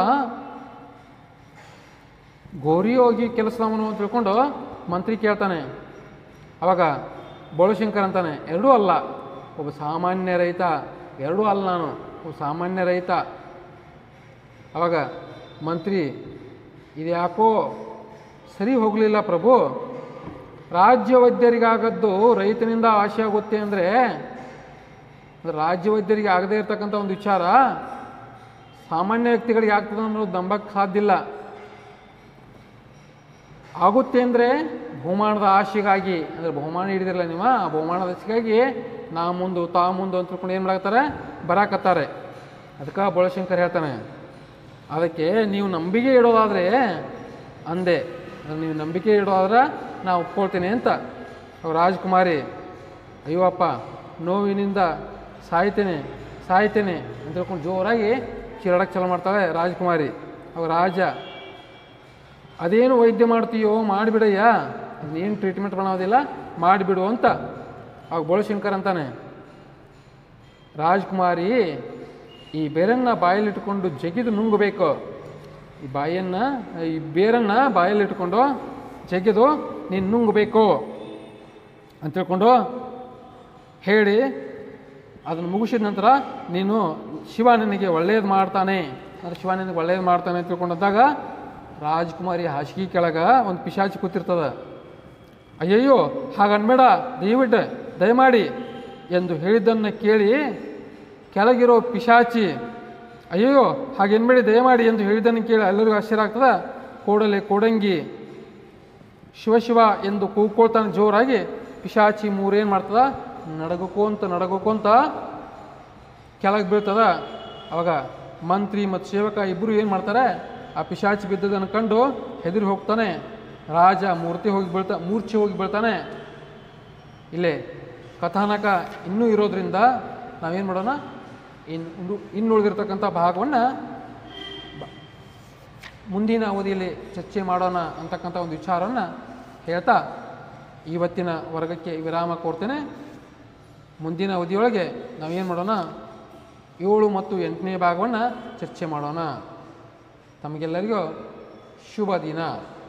ಗೌರಿಯೋ ಆಗಿ ಕೆಲಸದವನು ಅಂತ ತಿಳ್ಕೊಂಡು ಮಂತ್ರಿ ಕೇಳ್ತಾನೆ ಅವಾಗ ಬೋಳಶಂಕರ್ ಅಂತಾನೆ ಎರಡೂ ಅಲ್ಲ ಒಬ್ಬ ಸಾಮಾನ್ಯ ರೈತ ಎರಡೂ ಅಲ್ಲ ನಾನು ಒಬ್ಬ ಸಾಮಾನ್ಯ ರೈತ ಅವಾಗ ಮಂತ್ರಿ ಇದು ಯಾಕೋ ಸರಿ ಹೋಗಲಿಲ್ಲ ಪ್ರಭು ರಾಜ್ಯ ವೈದ್ಯರಿಗಾಗದ್ದು ರೈತನಿಂದ ಆಶೆ ಆಗುತ್ತೆ ಅಂದರೆ ರಾಜ್ಯ ವೈದ್ಯರಿಗೆ ಆಗದೇ ಇರತಕ್ಕಂಥ ಒಂದು ವಿಚಾರ ಸಾಮಾನ್ಯ ವ್ಯಕ್ತಿಗಳಿಗೆ ಆಗ್ತದೆ ಅನ್ನೋದು ನಂಬಕ್ಕೆ ಸಾಧ್ಯ ಇಲ್ಲ ಆಗುತ್ತೆ ಅಂದರೆ ಬಹುಮಾನದ ಆಶೆಗಾಗಿ ಅಂದರೆ ಬಹುಮಾನ ಹಿಡಿದಿರಲ್ಲ ನೀವು ಆ ಬಹುಮಾನದ ಆಸೆಗಾಗಿ ನಾ ಮುಂದು ತಾ ಮುಂದು ಅಂತ ತಿಳ್ಕೊಂಡು ಏನು ಮಾಡಾಕತ್ತಾರೆ ಬರಾಕತ್ತಾರೆ ಅದಕ್ಕೆ ಬೋಳಶಂಕರ್ ಹೇಳ್ತಾನೆ ಅದಕ್ಕೆ ನೀವು ನಂಬಿಕೆ ಇಡೋದಾದರೆ ಅಂದೆ ಅಂದ್ರೆ ನೀವು ನಂಬಿಕೆ ಇಡೋದಾದ್ರೆ ನಾ ಒಪ್ಕೊಳ್ತೀನಿ ಅಂತ ಅವ್ರು ರಾಜ್ಕುಮಾರಿ ಅಯ್ಯೋ ಅಪ್ಪ ನೋವಿನಿಂದ ಸಾಯ್ತೇನೆ ಸಾಯ್ತೇನೆ ಅಂತ ತಿಳ್ಕೊಂಡು ಜೋರಾಗಿ ಚೀರಾಡಕ್ಕೆ ಚಾಲು ಮಾಡ್ತಾಳೆ ರಾಜ್ಕುಮಾರಿ ಅವ ರಾಜ ಅದೇನು ವೈದ್ಯ ಮಾಡ್ತೀಯೋ ಮಾಡಿಬಿಡಯ್ಯ ಏನು ಟ್ರೀಟ್ಮೆಂಟ್ ಮಾಡೋದಿಲ್ಲ ಮಾಡಿಬಿಡು ಅಂತ ಅವಾಗ ಬೋಳಶಂಕರ್ ಅಂತಾನೆ ರಾಜ್ಕುಮಾರಿ ಈ ಬೇರನ್ನ ಬಾಯಲ್ಲಿಟ್ಕೊಂಡು ಜಗಿದು ನುಂಗಬೇಕು ಈ ಬಾಯನ್ನು ಈ ಬೇರನ್ನು ಬಾಯಲ್ಲಿಟ್ಕೊಂಡು ಜಗಿದು ನೀನು ನುಂಗಬೇಕು ಅಂತ ತಿಳ್ಕೊಂಡು ಹೇಳಿ ಅದನ್ನು ಮುಗಿಸಿದ ನಂತರ ನೀನು ಶಿವ ನಿನಗೆ ಒಳ್ಳೇದು ಮಾಡ್ತಾನೆ ಅಂದರೆ ಶಿವ ನಿನಗೆ ಒಳ್ಳೇದು ಮಾಡ್ತಾನೆ ಅಂತ ತಿಳ್ಕೊಂಡಾಗ ರಾಜ್ಕುಮಾರಿ ಹಾಸಿಗೆ ಕೆಳಗ ಒಂದು ಪಿಶಾಚಿ ಕೂತಿರ್ತದ ಅಯ್ಯಯ್ಯೋ ಹಾಗನ್ಬೇಡ ದಯವಿಟ್ಟು ದಯಮಾಡಿ ಎಂದು ಹೇಳಿದ್ದನ್ನು ಕೇಳಿ ಕೆಳಗಿರೋ ಪಿಶಾಚಿ ಅಯ್ಯಯ್ಯೋ ಹಾಗೇನ್ಬೇಡಿ ದಯಮಾಡಿ ಎಂದು ಹೇಳಿದ್ದನ್ನು ಕೇಳಿ ಎಲ್ಲರಿಗೂ ಆಶ್ಚರ್ಯ ಆಗ್ತದ ಕೂಡಲೇ ಕೋಡಂಗಿ ಶಿವ ಶಿವ ಎಂದು ಕೂಗ್ಕೊಳ್ತಾನೆ ಜೋರಾಗಿ ಪಿಶಾಚಿ ಮೂರೇನು ಮಾಡ್ತದ ನಡಗೋಕೊಂತ ನಡಗೋಕೊಂತ ಕೆಳಗೆ ಬೀಳ್ತದ ಅವಾಗ ಮಂತ್ರಿ ಮತ್ತು ಸೇವಕ ಇಬ್ಬರು ಏನು ಮಾಡ್ತಾರೆ ಆ ಪಿಶಾಚಿ ಬಿದ್ದದನ್ನು ಕಂಡು ಹೆದರಿ ಹೋಗ್ತಾನೆ ರಾಜ ಮೂರ್ತಿ ಹೋಗಿ ಬೀಳ್ತಾ ಮೂರ್ಛೆ ಹೋಗಿ ಬೀಳ್ತಾನೆ ಇಲ್ಲೇ ಕಥಾನಕ ಇನ್ನೂ ಇರೋದ್ರಿಂದ ನಾವೇನು ಮಾಡೋಣ ಇನ್ನು ಇನ್ನುಳಿದಿರ್ತಕ್ಕಂಥ ಭಾಗವನ್ನು ಮುಂದಿನ ಅವಧಿಯಲ್ಲಿ ಚರ್ಚೆ ಮಾಡೋಣ ಅಂತಕ್ಕಂಥ ಒಂದು ವಿಚಾರವನ್ನು ಹೇಳ್ತಾ ಇವತ್ತಿನ ವರ್ಗಕ್ಕೆ ವಿರಾಮ ಕೊಡ್ತೇನೆ ಮುಂದಿನ ಅವಧಿಯೊಳಗೆ ನಾವೇನು ಮಾಡೋಣ ಏಳು ಮತ್ತು ಎಂಟನೇ ಭಾಗವನ್ನು ಚರ್ಚೆ ಮಾಡೋಣ ತಮಗೆಲ್ಲರಿಗೂ ಶುಭ ದಿನ